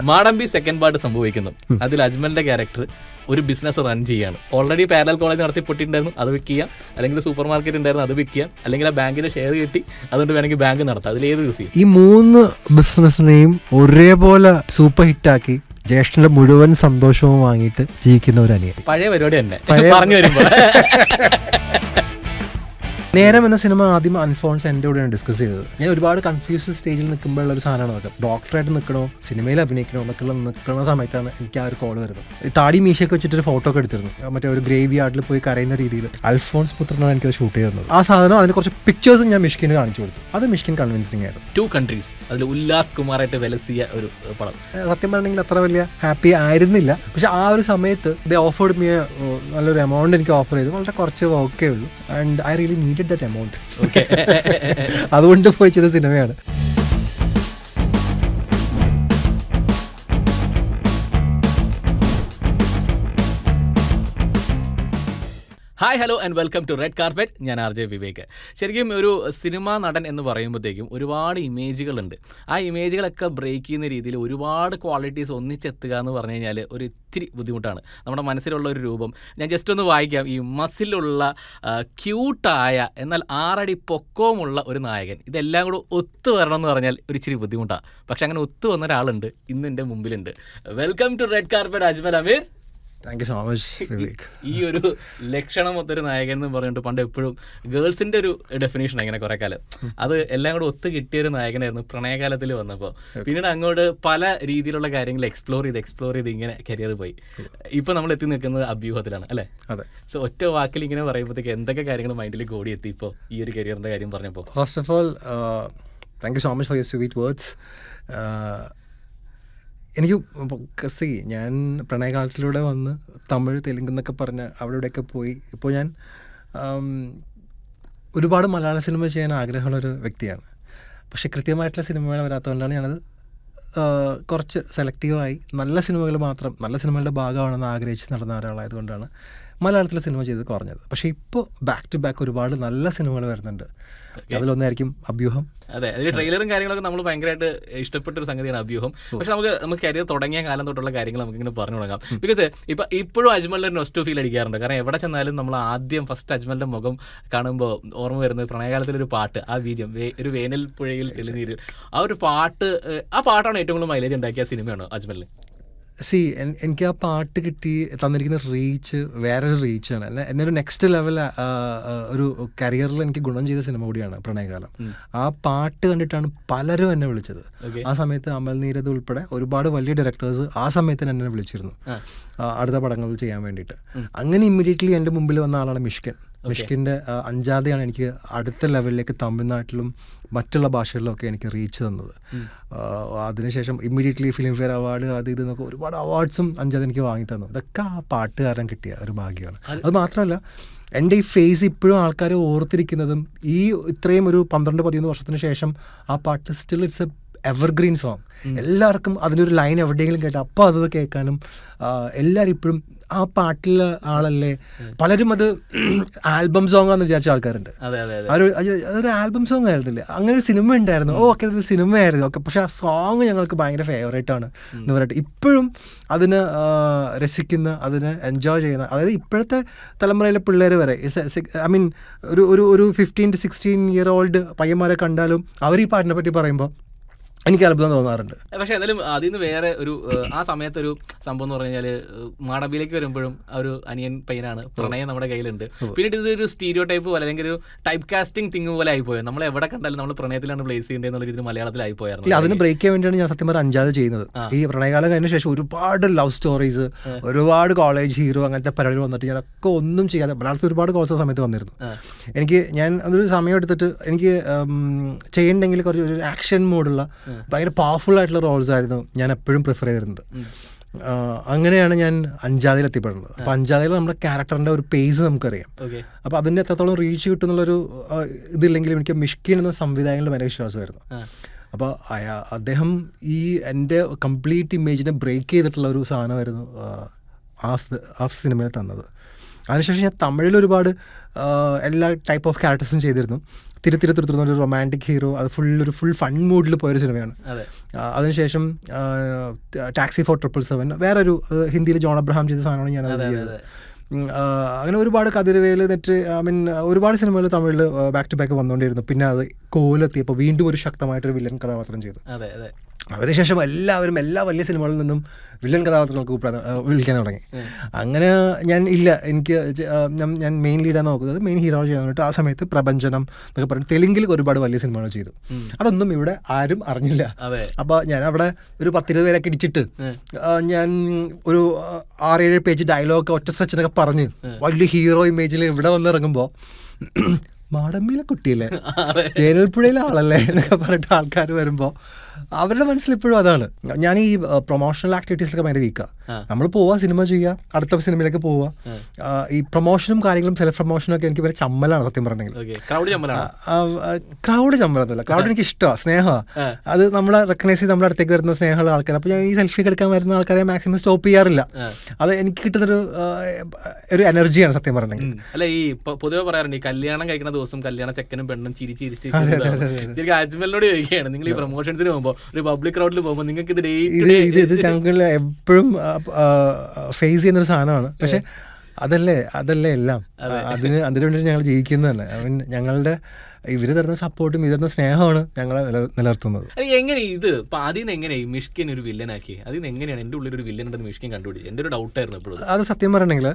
മാടമ്പി second part സംഭവിക്കുന്നു അതിൽ അജ്മലിന്റെ ക്യാരക്ടർ ഒരു ബിസിനസ് റൺ ചെയ്യാണ് ഓൾറെഡി പാരൽ കോളേജ് നടത്തി പൊട്ടിയിട്ടുണ്ടായിരുന്നു അത് വിൽക്കുക അല്ലെങ്കിൽ സൂപ്പർ മാർക്കറ്റ് ഉണ്ടായിരുന്നു അത് വിൽക്കുക അല്ലെങ്കിൽ ആ ബാങ്കിന്റെ ഷെയർ കിട്ടി അതുകൊണ്ട് വേണമെങ്കിൽ ബാങ്ക് നടത്താം അതിൽ ഏത് യൂസ് ചെയ്യും ഈ മൂന്ന് ബിസിനസ്സിനെയും ഒരേപോലെ സൂപ്പർ ഹിറ്റാക്കി ജ്യേഷ്ഠന്റെ മുഴുവൻ സന്തോഷവും വാങ്ങിയിട്ട് ജീവിക്കുന്ന ഒരു അനിയൻ പഴയ പരിപാടി തന്നെ പറഞ്ഞു വരുമ്പോ നേരം എന്ന സിനിമ ആദ്യം അൻഫോൺസ് എൻ്റെ കൂടെയാണ് ഡിസ്കസ് ചെയ്തത് ഞാൻ ഒരുപാട് കൺഫ്യൂസ്ഡ് സ്റ്റേജിൽ നിൽക്കുമ്പോഴുള്ള ഒരു സാധനമാണ് അതൊക്കെ ഡോക്ടറായിട്ട് നിൽക്കണോ സിനിമയിൽ അഭിനയിക്കണോ എന്നൊക്കെയുള്ള നിൽക്കുന്ന സമയത്താണ് എനിക്ക് ആ ഒരു കോൾ വരുന്നത് ഈ താടി മീശയൊക്കെ വെച്ചിട്ട് ഒരു ഫോട്ടോ ഒക്കെ എടുത്തിരുന്നു മറ്റേ ഒരു ഗ്രേവ് യാർഡിൽ പോയി കരയുന്ന രീതിയിൽ അൽഫോൺസ് പുത്രനാണ് എനിക്കത് ഷൂട്ട് ചെയ്തത് ആ സാധനം അതിന് കുറച്ച് പിക്ചേഴ്സും ഞാൻ മിഷ്കിന് കാണിച്ചു കൊടുത്തു അത് മിഷ്കിൻ കൺവിൻസിങ് ആയിരുന്നു ടു കൺട്രീസ് അതിൽ ഉല്ലാസ് കുമാറായിട്ട് വിലസിയ ഒരു പടം സത്യം പറഞ്ഞെങ്കിൽ അത്ര വലിയ ഹാപ്പി ആയിരുന്നില്ല പക്ഷെ ആ ഒരു സമയത്ത് ദ ഓഫേർഡ് മീ നല്ലൊരു എമൗണ്ട് എനിക്ക് ഓഫർ ചെയ്തു വളരെ കുറച്ച് വർക്കേ ഉള്ളൂ and I really needed that amount okay അതുകൊണ്ട് പോയി ചെയ്ത സിനിമയാണ് hi hello and welcome to red carpet ഞാൻ ആർ ജെ വിവേക് ശരിക്കും ഒരു സിനിമാ നടൻ എന്ന് പറയുമ്പോഴത്തേക്കും ഒരുപാട് ഇമേജുകളുണ്ട് ആ ഇമേജുകളൊക്കെ ബ്രേക്ക് ചെയ്യുന്ന രീതിയിൽ ഒരുപാട് ക്വാളിറ്റീസ് ഒന്നിച്ചെത്തുക എന്ന് പറഞ്ഞു കഴിഞ്ഞാൽ ഒരു ഇത്തിരി ബുദ്ധിമുട്ടാണ് നമ്മുടെ മനസ്സിലുള്ള ഒരു രൂപം ഞാൻ ജസ്റ്റ് ഒന്ന് വായിക്കാം ഈ മസിലുള്ള ക്യൂട്ടായ എന്നാൽ ആറടി പൊക്കവുമുള്ള ഒരു നായകൻ ഇതെല്ലാം കൂടെ ഒത്തു വരണം എന്ന് പറഞ്ഞാൽ ഒരു ഇച്ചിരി ബുദ്ധിമുട്ടാണ് പക്ഷെ അങ്ങനെ ഒത്തു വന്ന ഒരാളുണ്ട് ഇന്ന് എൻ്റെ മുമ്പിലുണ്ട് welcome to red carpet Ajmal Ameer thank you so much Vivek ഈ ഒരു ലക്ഷണം ഒത്തൊരു നായകൻ എന്ന് പറഞ്ഞിട്ട് പണ്ട് എപ്പോഴും ഗേൾസിന്റെ ഒരു ഡെഫിനേഷൻ ഇങ്ങനെ കുറെ കാലം അത് എല്ലാം കൂടെ ഒത്തു കിട്ടിയ ഒരു നായകനായിരുന്നു പ്രണയകാലത്തിൽ വന്നപ്പോൾ പിന്നീട് അങ്ങോട്ട് പല രീതിയിലുള്ള കാര്യങ്ങൾ എക്സ്പ്ലോർ ചെയ്ത് എക്സ്പ്ലോർ ചെയ്ത് ഇങ്ങനെ കരിയർ പോയി ഇപ്പൊ നമ്മൾ എത്തി നിൽക്കുന്നത് അഭ്യൂഹത്തിലാണ് അല്ലേ അതെ സോ ഒറ്റ വാക്കിൽ ഇങ്ങനെ പറയുമ്പോഴത്തേക്ക് എന്തൊക്കെ കാര്യങ്ങൾ മൈൻഡിലേക്ക് ഓടി എത്തി ഇപ്പോൾ ഈ ഒരു കരിയറിന്റെ കാര്യം പറഞ്ഞപ്പോൾ first of all thank you so much for you sweet words എനിക്ക് സി ഞാൻ പ്രണയകാലത്തിലൂടെ വന്ന് തമിഴ് തെലുങ്ക് എന്നൊക്കെ പറഞ്ഞ് അവിടെ ഇവിടെയൊക്കെ പോയി ഇപ്പോൾ ഞാൻ ആം, ഒരുപാട് മലയാള സിനിമ ചെയ്യാൻ ആഗ്രഹമുള്ളൊരു വ്യക്തിയാണ് പക്ഷേ കൃത്യമായിട്ടുള്ള സിനിമകൾ വരാത്തതുകൊണ്ടാണ് ഞാനത് ആ, കുറച്ച് സെലക്റ്റീവായി നല്ല സിനിമകൾ മാത്രം നല്ല സിനിമകളുടെ ഭാഗമാണെന്ന് ആഗ്രഹിച്ച് നടന്ന ഒരാളായതുകൊണ്ടാണ് മലയാളത്തിലെ സിനിമ ചെയ്ത് കുറഞ്ഞത് പക്ഷേ ഇപ്പോൾ ബാക്ക് ടു ബാക്ക് ഒരുപാട് നല്ല സിനിമകൾ വരുന്നുണ്ട് അതിലൊന്നായിരിക്കും അഭ്യൂഹം അതെ അതിൽ ട്രെയിലറും കാര്യങ്ങളൊക്കെ നമ്മൾ ഭയങ്കരമായിട്ട് ഇഷ്ടപ്പെട്ട ഒരു സംഗതിയാണ് അഭ്യൂഹം പക്ഷെ നമുക്ക് നമുക്ക് കരിയർ തുടങ്ങിയ കാലം തൊട്ടുള്ള കാര്യങ്ങൾ നമുക്ക് ഇങ്ങനെ പറഞ്ഞു തുടങ്ങാം ബിക്കോസ് ഇപ്പൊ ഇപ്പോഴും അജ്മലിന്റെ ഒരു നൊസ്റ്റു ഫീൽ അടിക്കാറുണ്ട് കാരണം എവിടെ ചെന്നാലും നമ്മൾ ആദ്യം ഫസ്റ്റ് അജ്മലിന്റെ മുഖം കാണുമ്പോൾ ഓർമ്മ വരുന്നത് പ്രണയകാലത്തിലെ ഒരു പാട്ട് ആ ബീജം വേ- ഒരു വേനൽ പുഴയിൽ തെളിനീര് ആ ഒരു പാട്ട് ഏഹ്, ആ പാട്ടാണ് ഏറ്റവും കൂടുതൽ മൈലേജ് ഉണ്ടാക്കിയ സിനിമയാണ് അജ്മലിന് സി എനിക്ക് ആ പാട്ട് കിട്ടി തന്നിരിക്കുന്ന റീച്ച് വേറൊരു റീച്ചാണ് എന്നെ എന്നെ ഒരു നെക്സ്റ്റ് ലെവൽ ഒരു കരിയറിൽ എനിക്ക് ഗുണം ചെയ്ത സിനിമ കൂടിയാണ് പ്രണയകാലം ആ പാട്ട് കണ്ടിട്ടാണ് പലരും എന്നെ വിളിച്ചത് Okay. ആ സമയത്ത് അമൽ നീരദ് ഉൾപ്പെടെ ഒരുപാട് വലിയ ഡയറക്ടേഴ്സ് ആ സമയത്ത് എന്നെ വിളിച്ചിരുന്നു ആ. ആ, അടുത്ത പടങ്ങൾ ചെയ്യാൻ വേണ്ടിയിട്ട് അങ്ങനെ ഇമ്മീഡിയറ്റ്ലി എൻ്റെ മുമ്പിൽ വന്ന ആളാണ് മിഷ്കൻ മിഷ്കിൻ്റെ അഞ്ചാതെയാണ് എനിക്ക് അടുത്ത ലെവലിലേക്ക് തമിഴ്നാട്ടിലും മറ്റുള്ള ഭാഷകളിലൊക്കെ എനിക്ക് റീച്ച് തന്നത് ആ, അതിനുശേഷം ഇമ്മീഡിയറ്റ്ലി ഫിലിം ഫെയർ അവാർഡ് അത് ഇത് എന്നൊക്കെ ഒരുപാട് അവാർഡ്സും അഞ്ചാത് എനിക്ക് വാങ്ങി തന്നു ഇതൊക്കെ ആ പാട്ടുകാരൻ കിട്ടിയ ഒരു ഭാഗ്യമാണ് അത് മാത്രമല്ല എൻ്റെ ഈ ഫേസ് ഇപ്പോഴും ആൾക്കാർ ഓർത്തിരിക്കുന്നതും ഈ ഇത്രയും ഒരു പന്ത്രണ്ട് പതിമൂന്ന് വർഷത്തിന് ശേഷം ആ പാട്ട് still it's a evergreen song എല്ലാവർക്കും അതിൻ്റെ ഒരു ലൈൻ എവിടെയെങ്കിലും കേട്ട് അപ്പോൾ അത് കേൾക്കാനും ആ, എല്ലാവരും ഇപ്പോഴും ആ പാട്ടിലെ ആളല്ലേ പലരും അത് ആൽബം സോങ് ആണെന്ന് വിചാരിച്ച ആൾക്കാരുണ്ട് അതെ അതെ അതെ അതൊരു അയ്യോ, അതൊരു ആൽബം സോങ് ആയിരുന്നില്ല അങ്ങനെ ഒരു സിനിമ ഉണ്ടായിരുന്നു ഓ ഓക്കെ അതൊരു സിനിമയായിരുന്നു ഓക്കെ പക്ഷെ ആ സോങ് ഞങ്ങൾക്ക് ഭയങ്കര ഫേവറേറ്റ് ആണ് എന്ന് പറഞ്ഞിട്ട് ഇപ്പോഴും അതിന് ആ, രസിക്കുന്ന അതിന് എൻജോയ് ചെയ്യുന്ന അതായത് ഇപ്പോഴത്തെ തലമുറയിലെ പിള്ളേർ വരെ ഐ മീൻ ഒരു ഒരു ഒരു fifteen to sixteen year old പയ്യന്മാരെ കണ്ടാലും അവർ ഈ പാട്ടിനെ പറ്റി പറയുമ്പോൾ എനിക്ക് അത്ഭുതം തോന്നാറുണ്ട് പക്ഷെ എന്നാലും അതിൽ നിന്ന് വേറെ ഒരു ഏഹ്, ആ സമയത്ത് ഒരു സംഭവം എന്ന് പറഞ്ഞു കഴിഞ്ഞാൽ മാടമ്പിയിലേക്ക് വരുമ്പോഴും ആ ഒരു അനിയൻ പയ്യനാണ് പ്രണയം നമ്മുടെ കയ്യിലുണ്ട് പിന്നീട് ഇതൊരു സ്റ്റീരിയോ ടൈപ്പ് പോലെ അല്ലെങ്കിൽ ഒരു ടൈപ്പ് കാസ്റ്റിംഗ് തിങ് പോലെ ആയിപ്പോയത് നമ്മൾ എവിടെ കണ്ടാലും നമ്മൾ പ്രണയത്തിലാണ് പ്ലേസ് ചെയ്യേണ്ടത് എന്നുള്ള രീതിയിൽ മലയാളത്തിലായി ഇല്ല പോയായിരുന്നു അതിന് ബ്രേക്ക് ചെയ്യാൻ വേണ്ടിയാണ് ഞാൻ സത്യം പറഞ്ഞ അഞ്ചാത് ചെയ്യുന്നത് ഈ പ്രണയകാലം കഴിഞ്ഞ ശേഷം ഒരുപാട് ലവ് സ്റ്റോറീസ് ഒരുപാട് കോളേജ് ഹീറോ അങ്ങനത്തെ പരിപാടികൾ വന്നിട്ട് ഞാനൊക്കെ ഒന്നും ചെയ്യാതെ മലയാളത്തിൽ ഒരുപാട് കോഴ്സ് സമയത്ത് വന്നിരുന്നു എനിക്ക് ഞാൻ അതൊരു സമയം എടുത്തിട്ട് എനിക്ക് ഉം, ചെയ്യണമെങ്കിൽ കുറച്ച് ഒരു ആക്ഷൻ മോഡുള്ള ഭയങ്കര പവർഫുൾ ആയിട്ടുള്ള റോൾസ് ആയിരുന്നു ഞാൻ എപ്പോഴും പ്രിഫർ ചെയ്തിരുന്നത് ആ, അങ്ങനെയാണ് ഞാൻ അഞ്ചാതിൽ എത്തിപ്പെടുന്നത് അപ്പോൾ അഞ്ചാതിൽ നമ്മുടെ ക്യാരക്ടറിൻ്റെ ഒരു പേസ് നമുക്കറിയാം ഓക്കെ അപ്പോൾ അതിൻ്റെ എത്രത്തോളം റീച്ച് കിട്ടുന്നുള്ളൊരു ആ, ഇതില്ലെങ്കിലും എനിക്ക് മിഷ്കിൻ എന്ന സംവിധായകനിൽ ഭയങ്കര വിശ്വാസമായിരുന്നു അപ്പോൾ അയാ അദ്ദേഹം ഈ എൻ്റെ കംപ്ലീറ്റ് ഇമേജിനെ ബ്രേക്ക് ചെയ്തിട്ടുള്ള ഒരു സാധനമായിരുന്നു ആ, ആ സ്- ആ സിനിമയിൽ തന്നത് അതിനുശേഷം ഞാൻ തമിഴിൽ ഒരുപാട് ആ, എല്ലാ ടൈപ്പ് ഓഫ് ക്യാരക്ടേഴ്സും ചെയ്തിരുന്നു തിരി തിരി തിരുത്തുന്ന ഒരു റൊമാൻറ്റിക് ഹീറോ അത് ഫുൾ ഒരു ഫുൾ ഫൺ മൂഡിൽ പോയൊരു സിനിമയാണ് അതെ ആ, അതിനുശേഷം ടാക്സി ഫോർ ട്രിപ്പിൾ സെവൻ വേറൊരു അത് ഹിന്ദിയിൽ ജോൺ അബ്രഹാം ചെയ്ത സാധനമാണ് ഞാൻ അത് ചെയ്തത് ഉം, ആ, അങ്ങനെ ഒരുപാട് കതിരവേൽ നെറ്റ് ഐ മീൻ ഒരുപാട് സിനിമകൾ തമിഴിൽ ബാക്ക് ടു ബാക്ക് വന്നുകൊണ്ടിരുന്നു പിന്നെ അത് കോലെത്തിയപ്പോൾ വീണ്ടും ഒരു ശക്തമായിട്ടൊരു വില്ലൻ കഥാപാത്രം ചെയ്തു അതെ അതെ അതിനുശേഷം എല്ലാവരും എല്ലാ വലിയ സിനിമകളിൽ നിന്നും വില്ലൻ കഥാപാത്രങ്ങൾക്ക് കൂപ്പിടാൻ ആ, വിളിക്കാൻ തുടങ്ങി അങ്ങനെ ഞാൻ ഇല്ല എനിക്ക് ചെ- ആ, ഞാൻ- ഞാൻ മെയിൻ ലീഡാണ് നോക്കുന്നത് മെയിൻ ഹീറോ ചെയ്യാൻ വേണ്ടിയിട്ട് ആ സമയത്ത് പ്രപഞ്ചനം എന്നൊക്കെ പറഞ്ഞ് തെലുങ്കിൽ ഒരുപാട് വലിയ സിനിമകൾ ചെയ്തു അതൊന്നും ഇവിടെ ആരും അറിഞ്ഞില്ല അതെ അപ്പോൾ ഞാൻ അവിടെ ഒരു പത്തിരുപത് പേരൊക്കെ ഇടിച്ചിട്ട് ആ, ഞാൻ ഒരു ആ, ആറേഴ് പേജ് ഡയലോഗ് ഒറ്റ സ്ട്രെച്ചിനൊക്കെ പറഞ്ഞ് വലിയ ഹീറോ ഇമേജിൽ ഇവിടെ വന്നിറങ്ങുമ്പോൾ മാടമ്മിയിലെ കുട്ടിയല്ലേ വേനൽപ്പുഴയിലെ ആളല്ലേ എന്നൊക്കെ പറഞ്ഞിട്ട് ആൾക്കാർ വരുമ്പോൾ അവരുടെ മനസ്സിൽ ഇപ്പോഴും അതാണ് ഞാൻ ഈ പ്രൊമോഷണൽ ആക്ടിവിറ്റീസിലൊക്കെ ഭയങ്കര വീക്കാണ് ആ. നമ്മൾ പോവുക സിനിമ ചെയ്യുക അടുത്ത സിനിമയിലേക്ക് പോവുക ആ, ഈ പ്രൊമോഷനും കാര്യങ്ങളും സെൽഫ് പ്രൊമോഷനും ഒക്കെ എനിക്ക് വരെ ചമ്മലാണ് സത്യം പറഞ്ഞെങ്കിൽ ഓക്കെ ക്രൗഡ് ചമ്മലാണ് ക്രൗഡ് ചമ്മലൊന്നുമില്ല ക്രൗഡ് എനിക്ക് ഇഷ്ടമാണ് സ്നേഹമാണ് ആ. അത് നമ്മളെ റെക്കഗ്നൈസ് ചെയ്ത് നമ്മുടെ അടുത്തേക്ക് വരുന്ന സ്നേഹമുള്ള ആൾക്കാർ അപ്പോൾ ഞാൻ ഈ സെൽഫി എടുക്കാൻ വരുന്ന ആൾക്കാരെ മാക്സിമം സ്റ്റോപ്പ് ചെയ്യാറില്ല ആ. അത് എനിക്ക് കിട്ടുന്നൊരു ആ, ഒരു എനർജിയാണ് സത്യം പറഞ്ഞെങ്കിൽ ഉം. അല്ല ഈ പൊ- പൊതുവെ പറയാറുണ്ട് ഈ കല്യാണം കഴിക്കുന്ന ദിവസം കല്യാണ ചെക്കനും പെണ്ണും ചിരി ചിരിച്ച് ശരിക്കും അജ്മലിനോട് ചോദിക്കുകയാണ് നിങ്ങൾ ഈ പ്രൊമോഷൻസിന് പോകുമ്പോൾ ഒരു പബ്ലിക് ക്രൗഡിൽ പോകുമ്പോൾ നിങ്ങൾക്ക് ഇത് ഇത് ഡേറ്റ് ഇത് ഇത് ഞങ്ങൾ എപ്പോഴും ഫേസ് ചെയ്യുന്നൊരു സാധനമാണ് പക്ഷെ അതല്ലേ അതല്ലേ എല്ലാം അതിന് അതിനു വേണ്ടി ഞങ്ങൾ ജീവിക്കുന്നതല്ലേ I mean, ഞങ്ങളുടെ ഇവർ തരുന്ന സപ്പോർട്ടും ഇവർ തരുന്ന സ്നേഹമാണ് ഞങ്ങളെ നില- നിലനിർത്തുന്നത് അല്ല എങ്ങനെ ഇത് ഇപ്പൊ അതിൽ നിന്ന് എങ്ങനെ ഈ മിഷ്കിൻ ഒരു വില്ലനാക്കി അതിൽ നിന്ന് എങ്ങനെയാണ് എന്റെ ഉള്ളിൽ ഒരു വില്ലൻ ഉണ്ടെന്ന് മിഷ്കിൻ കണ്ടുപിടിച്ചത് എന്റെ ഒരു ഡൗട്ട് ആയിരുന്നു എപ്പോഴും അത് സത്യം പറയണമെങ്കിൽ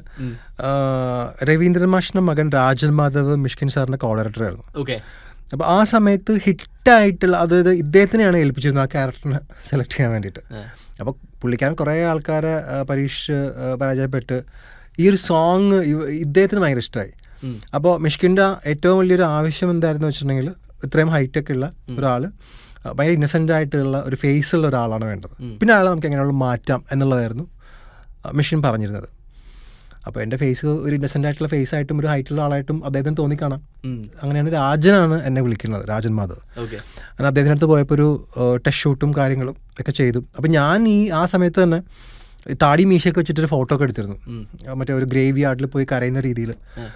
രവീന്ദ്രൻ മാഷിന്റെ മകൻ രാജൻ മാധവ് മിഷ്കിൻ സാറിന്റെ കോഡറേറ്റർ ആയിരുന്നു ഓക്കെ അപ്പോൾ ആ സമയത്ത് ഹിറ്റായിട്ടുള്ള അതായത് ഇദ്ദേഹത്തിനെയാണ് ഏൽപ്പിച്ചിരുന്നത് ആ ക്യാരക്ടറിനെ സെലക്ട് ചെയ്യാൻ വേണ്ടിയിട്ട് അപ്പോൾ പുള്ളിക്കാരൻ കുറേ ആൾക്കാരെ ആ, പരീക്ഷ ആ, പരാജയപ്പെട്ട് ഈ ഒരു സോങ് ഇദ്ദേഹത്തിന് ഭയങ്കര ഇഷ്ടമായി അപ്പോൾ മിഷ്കിൻ്റെ ഏറ്റവും വലിയൊരു ആവശ്യം എന്തായിരുന്നു വെച്ചിട്ടുണ്ടെങ്കിൽ ഇത്രയും ഹൈറ്റൊക്കെ ഉള്ള ഒരാൾ ഭയങ്കര ഇന്നസെൻ്റ് ആയിട്ടുള്ള ഒരു ഫേസ് ഉള്ള ഒരാളാണ് വേണ്ടത് പിന്നെ അയാളെ നമുക്ക് എങ്ങനെയുള്ള മാറ്റാം എന്നുള്ളതായിരുന്നു ആ, മിഷ്കിൻ പറഞ്ഞിരുന്നത് അപ്പോൾ എൻ്റെ ഫേസ് ഒരു ഇന്നസെൻ്റ് ആയിട്ടുള്ള ഫേസ് ആയിട്ടും ഒരു ഹൈറ്റുള്ള ആളായിട്ടും അദ്ദേഹത്തിന് തോന്നിക്കാണാം അങ്ങനെയാണ് രാജനാണ് എന്നെ വിളിക്കുന്നത് രാജൻ മാധവ് ഓക്കെ അങ്ങനെ അദ്ദേഹത്തിൻ്റെ അടുത്ത് പോയപ്പോൾ ഒരു ടെസ്റ്റ് ഷൂട്ടും കാര്യങ്ങളും ഒക്കെ ചെയ്തു അപ്പം ഞാൻ ഈ ആ സമയത്ത് തന്നെ ഈ താടി മീശയൊക്കെ വെച്ചിട്ടൊരു ഫോട്ടോ ഒക്കെ എടുത്തിരുന്നു ആ, മറ്റേ ഒരു ഗ്രേവ് യാർഡിൽ പോയി കരയുന്ന രീതിയിൽ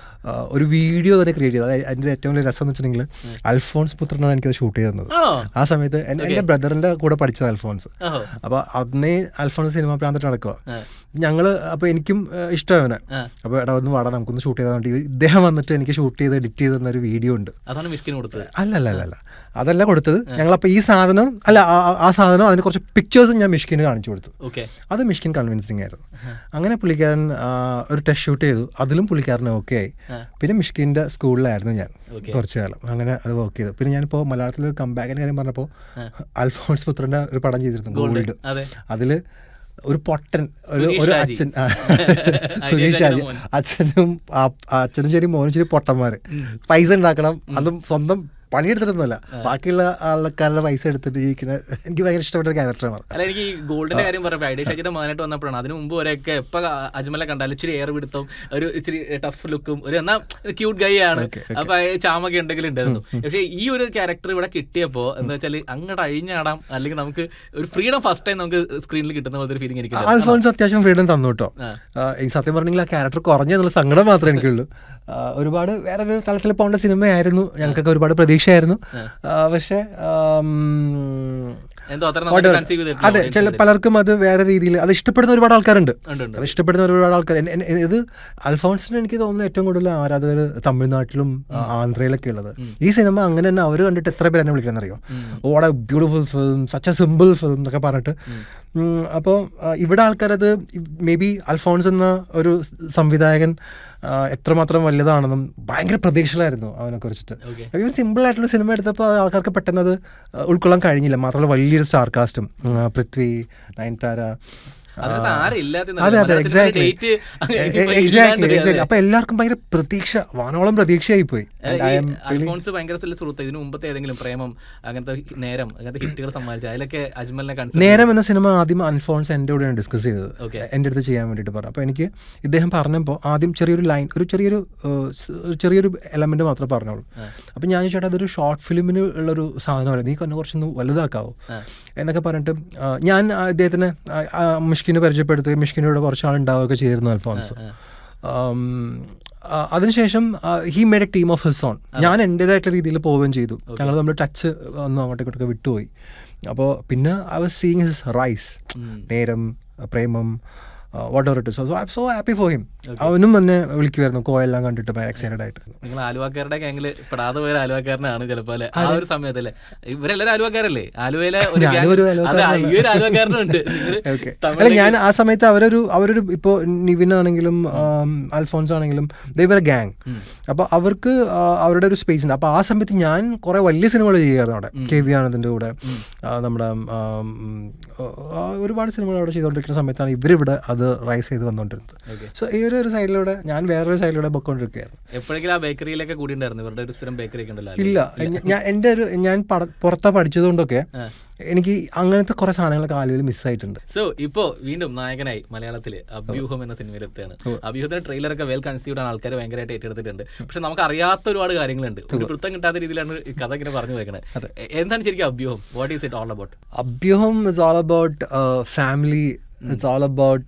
ഒരു വീഡിയോ തന്നെ ക്രിയേറ്റ് ചെയ്തു അതായത് അതിൻ്റെ ഏറ്റവും വലിയ രസം എന്ന് വെച്ചിട്ടുണ്ടെങ്കിൽ അൽഫോൺസ് പുത്രനാണ് എനിക്കത് ഷൂട്ട് ചെയ്ത് തന്നത് ആണോ ആ സമയത്ത് എൻ- എൻ്റെ ബ്രദറിൻ്റെ കൂടെ പഠിച്ചത് അൽഫോൺസ് ഓഹോ അപ്പോൾ അന്നേ അൽഫോൺസ് സിനിമ പ്രാന്തട്ട് നടക്കുക ആ. ഞങ്ങൾ അപ്പോൾ എനിക്കും ഇഷ്ടമാവനെ ആ. അപ്പോൾ എടാ ഒന്ന് വാടാ നമുക്കൊന്ന് ഷൂട്ട് ചെയ്താൽ വേണ്ടി ഇദ്ദേഹം വന്നിട്ട് എനിക്ക് ഷൂട്ട് ചെയ്ത് എഡിറ്റ് ചെയ്ത് തന്നൊരു വീഡിയോ ഉണ്ട് അതാണ് മിഷ്കിൻ കൊടുത്തത് അല്ല അല്ല അല്ല അല്ല അതല്ല കൊടുത്തത് ഞങ്ങളപ്പോൾ ഈ സാധനം അല്ല ആ- ആ- ആ സാധനം അതിന് കുറച്ച് പിക്ചേഴ്സും ഞാൻ മിഷ്കിന് കാണിച്ചു കൊടുത്തു ഓക്കെ അത് മിഷ്കിൻ കൺവിൻസിങ് ആയിരുന്നു അങ്ങനെ പുള്ളിക്കാരൻ ആ, ഒരു ടെസ്റ്റ് ഷൂട്ട് ചെയ്തു അതിലും പുള്ളിക്കാരൻ ഓക്കെ ആയി ആ. പിന്നെ മിഷ്കിൻ്റെ സ്കൂളിലായിരുന്നു ഞാൻ Okay. കുറച്ച് കാലം അങ്ങനെ അത് വർക്ക് ചെയ്തു പിന്നെ ഞാനിപ്പോൾ മലയാളത്തിലൊരു കമ്പാക്കിൻ്റെ കാര്യം പറഞ്ഞപ്പോൾ അൽഫോൺസ് പുത്രൻ്റെ ഒരു പടം ചെയ്തിരുന്നു ഗോൾഡ് അതെ അതില് ഒരു പൊട്ടൻ ഒരു സുനീഷ് ഒരു ഷാജി. അച്ഛൻ ആ, അനിയൻ സുനീഷ് ഷാജി മോൻ. അച്ഛനും ആ- ആ അച്ഛനും ശരി മോനും ശരി പൊട്ടന്മാര് പൈസ ഉണ്ടാക്കണം അതും സ്വന്തം പണിയെടുത്തിട്ടൊന്നുമല്ല ബാക്കിയുള്ള ആൾക്കാരുടെ പൈസ എടുത്തിട്ട് ജീവിക്കുന്ന എനിക്ക് ഭയങ്കര ഇഷ്ടപ്പെട്ട ഒരു ക്യാരക്ടറാണ് അല്ല എനിക്ക് ഈ ഗോൾഡിന്റെ കാര്യം പറഞ്ഞപ്പോൾ ഐഡിയ ഷാജിയുടെ മകനായിട്ട് വന്നപ്പോഴാണ് അതിന് മുമ്പ് വരെയൊക്കെ ഇപ്പൊ അജ്മലെ കണ്ടാലും ഇച്ചിരി എയർ പിടുത്തം ഒരു ഇച്ചിരി ടഫ് ലുക്കും ഒരു എന്നാ ക്യൂട്ട് ഗൈ ആണ് അപ്പൊ ആ ചാമൊക്കെ ഉണ്ടെങ്കിലും ഉണ്ടായിരുന്നു പക്ഷെ ഈ ഒരു ക്യാരക്ടർ ഇവിടെ കിട്ടിയപ്പോ എന്താ വെച്ചാൽ അങ്ങോട്ട് അഴിഞ്ഞാടാം അല്ലെങ്കിൽ നമുക്ക് ഒരു ഫ്രീഡം ഫസ്റ്റ് ടൈം നമുക്ക് സ്ക്രീനിൽ കിട്ടുന്ന പോലത്തെ ഒരു ഫീലിംഗ് എനിക്ക് ഉണ്ടായിരുന്നു. അൽഫോൺസ് അത്യാവശ്യം ഫ്രീഡം തന്നു കേട്ടോ ആ, ഈ സത്യം പറഞ്ഞെങ്കിൽ ആ ക്യാരക്ടർ കുറഞ്ഞ എന്നുള്ള സങ്കടം മാത്രമേ എനിക്കുള്ളൂ ആ, ഒരുപാട് വേറൊരു തലത്തിൽ പോകേണ്ട സിനിമയായിരുന്നു ഞങ്ങൾക്കൊക്കെ ഒരുപാട് പ്രതീക്ഷയായിരുന്നു ആ, പക്ഷേ ആം, എന്തോ അത്ര whatever. നമുക്ക് കൺസീവ് ചെയ്തിട്ടില്ല അതെ ചില പലർക്കും അത് വേറെ രീതിയിൽ അത് ഇഷ്ടപ്പെടുന്ന ഒരുപാട് ആൾക്കാരുണ്ട് ഉണ്ട്, ഉണ്ട്. അത് ഇഷ്ടപ്പെടുന്ന ഒരുപാട് ആൾക്കാർ എൻ- എൻ- ഇത് അൽഫോൺസിന് എനിക്ക് തോന്നുന്നു ഏറ്റവും കൂടുതൽ ആരാധകർ തമിഴ്നാട്ടിലും ആ, ആന്ധ്രയിലൊക്കെ ഉള്ളത് ഈ സിനിമ അങ്ങനെ തന്നെ അവർ കണ്ടിട്ട് എത്ര പേര് എന്നെ വിളിക്കുന്നറിയോ ഓടെ beautiful film such a simple film എന്നൊക്കെ പറഞ്ഞിട്ട് അപ്പോൾ ഇവിടെ ആൾക്കാരത് മേ ബി അൽഫോൺസ് എന്ന ഒരു സ് സംവിധായകൻ ആ, എത്രമാത്രം വലുതാണെന്നും ഭയങ്കര പ്രതീക്ഷയിലായിരുന്നു അവനെ കുറിച്ചിട്ട് Okay. ഒരു സിമ്പിൾ ആയിട്ടുള്ള സിനിമ എടുത്തപ്പോൾ അത് ആൾക്കാർക്ക് പെട്ടെന്ന് അത് ഉൾക്കൊള്ളാൻ കഴിഞ്ഞില്ല മാത്രമല്ല വലിയൊരു സ്റ്റാർ കാസ്റ്റും പൃഥ്വി നയൻതാര അതിനകത്ത് ആരില്ലാത്ത അതെ അതെ എക്സാക്ട്ലി ഡേറ്റ് എക്സാക്ട്ലി എക്സാക്ട്ലി അപ്പൊ എല്ലാവർക്കും ഭയങ്കര പ്രതീക്ഷ വാനോളം പ്രതീക്ഷയായി പോയി And I am really- Alphons ഭയങ്കര സുഹൃത്ത് സുഹൃത്ത് ഇതിനു മുമ്പത്തെ ഏതെങ്കിലും പ്രേമം അങ്ങനത്തെ നേരം അങ്ങനത്തെ ഹിറ്റുകൾ സമ്മാനിച്ചു അതിലൊക്കെ അജ്മലിനെ കൺസിഡർ നേരം എന്ന സിനിമ ആദ്യം അൽഫോൺസ് എൻ്റെ കൂടെയാണ് ഡിസ്കസ് ചെയ്തത് Okay. എൻ്റെ അടുത്ത് ചെയ്യാൻ വേണ്ടിയിട്ട് പറഞ്ഞു അപ്പോൾ എനിക്ക് ഇദ്ദേഹം പറഞ്ഞപ്പോൾ ആദ്യം ചെറിയൊരു ലൈൻ ഒരു ചെറിയൊരു ഏഹ്, സ്- ഒരു ചെറിയൊരു എലമെന്റ് മാത്രമേ പറഞ്ഞോളൂ അപ്പം ഞാൻ ചോദിച്ചാൽ അതൊരു ഷോർട്ട് ഫിലിമിന് ഉള്ളൊരു സാധനമല്ല നീ കൊന്നെ കുറച്ചൊന്ന് വലുതാക്കാവോ എന്നൊക്കെ പറഞ്ഞിട്ട് ആ, ഞാൻ ആ ഇദ്ദേഹത്തിന് ആ, ആ മിഷ്കിനെ പരിചയപ്പെടുത്തുകയും മിഷ്കിനോട് കുറച്ച് ആൾ ഉണ്ടാവുകയൊക്കെ ചെയ്തിരുന്നു അൽഫോൺസ് ആം, ആ, അതിനുശേഷം he made a team of his own ഞാൻ എൻ്റെതായിട്ടുള്ള രീതിയിൽ പോവുകയും ചെയ്തു ഞങ്ങൾ നമ്മൾ ടച്ച് ഒന്ന് അങ്ങോട്ടും ഇങ്ങോട്ടൊക്കെ വിട്ടുപോയി അപ്പോൾ പിന്നെ I was seeing his rise Neram Premam whatever it so I so happy for him അവനും തന്നെ വിളിക്കുമായിരുന്നു കോയെല്ലാം കണ്ടിട്ട് ഭയങ്കര എക്സൈറ്റഡ് ആയിട്ട് നിങ്ങൾ ആലുവാക്കാരുടെ ഗാങ്ങില് പെടാതെ പോയ ഒരു ആലുവാക്കാരനാണ് ചിലപ്പോ അല്ലെ ആ ഒരു സമയത്തല്ലേ ഇവരെല്ലാരും ആലുവാക്കാരല്ലേ ആലുവയിലെ ഒരു ഞാനും gang- ഒരു അതെ ആലുവക്കാരനാണ്. ഈ ഒരു ആലുവാക്കാരനുണ്ട് നിങ്ങള് ഓക്കെ അല്ല തമിഴിലേക്ക് ഞാൻ ആ സമയത്ത് അവരൊരു അവരൊരു ഇപ്പോൾ നിവിൻ ആണെങ്കിലും അൽഫോൺസ് ആണെങ്കിലും ദൈവര ഗാങ് അപ്പോൾ അവർക്ക് ആ, അവരുടെ ഒരു സ്പേസ് ഉണ്ട് അപ്പോൾ ആ സമയത്ത് ഞാൻ കുറേ വലിയ സിനിമകൾ ചെയ്യുമായിരുന്നു അവിടെ കെ വി ആനന്ദിൻ്റെ കൂടെ ആ, നമ്മുടെ ആം, ആ, ഒരുപാട് സിനിമകൾ അവിടെ ചെയ്തുകൊണ്ടിരിക്കുന്ന സമയത്താണ് ഇവരിവിടെ അത് റൈസ് ചെയ്ത് വന്നുകൊണ്ടിരുന്നത് Okay. സോ ഈ ഒരു ഒരു സൈഡിലൂടെ ഞാൻ വേറൊരു സൈഡിലൂടെ പൊയ്ക്കൊണ്ടിരിക്കുകയായിരുന്നു എപ്പോഴെങ്കിലും ആ ബേക്കറിയിലൊക്കെ കൂടി ഉണ്ടായിരുന്നു ഇവരുടെ ഒരു സ്ഥിരം ബേക്കറി ഒക്കെ ഉണ്ടല്ലോ ഇല്ല ഞ- ഞാൻ എൻ്റെ ഒരു ഞാൻ പട പുറത്താ പഠിച്ചതുകൊണ്ടൊക്കെ ആ. എനിക്ക് അങ്ങനത്തെ കുറേ സാധനങ്ങളൊക്കെ ആലുവയിൽ മിസ്സായിട്ടുണ്ട് സോ ഇപ്പോ വീണ്ടും നായകനായി മലയാളത്തില് അഭ്യൂഹം എന്ന സിനിമയിൽ എത്തുകയാണ് അഭ്യൂഹത്തിന്റെ ട്രെയിലറൊക്കെ വെൽ കൺസീവ്ഡ് ആണ് ആൾക്കാർ ഭയങ്കരമായിട്ട് ഏറ്റെടുത്തിട്ടുണ്ട് പക്ഷെ നമുക്ക് അറിയാത്ത ഒരുപാട് കാര്യങ്ങളുണ്ട് ഒരു കൃത്യം കിട്ടാത്ത രീതിയിലാണ് ഈ കഥ ഇങ്ങനെ പറഞ്ഞു വെക്കണത് എന്താണ് ശരിക്കും Abhyooham what is it all about Abhyooham is all about family it's all about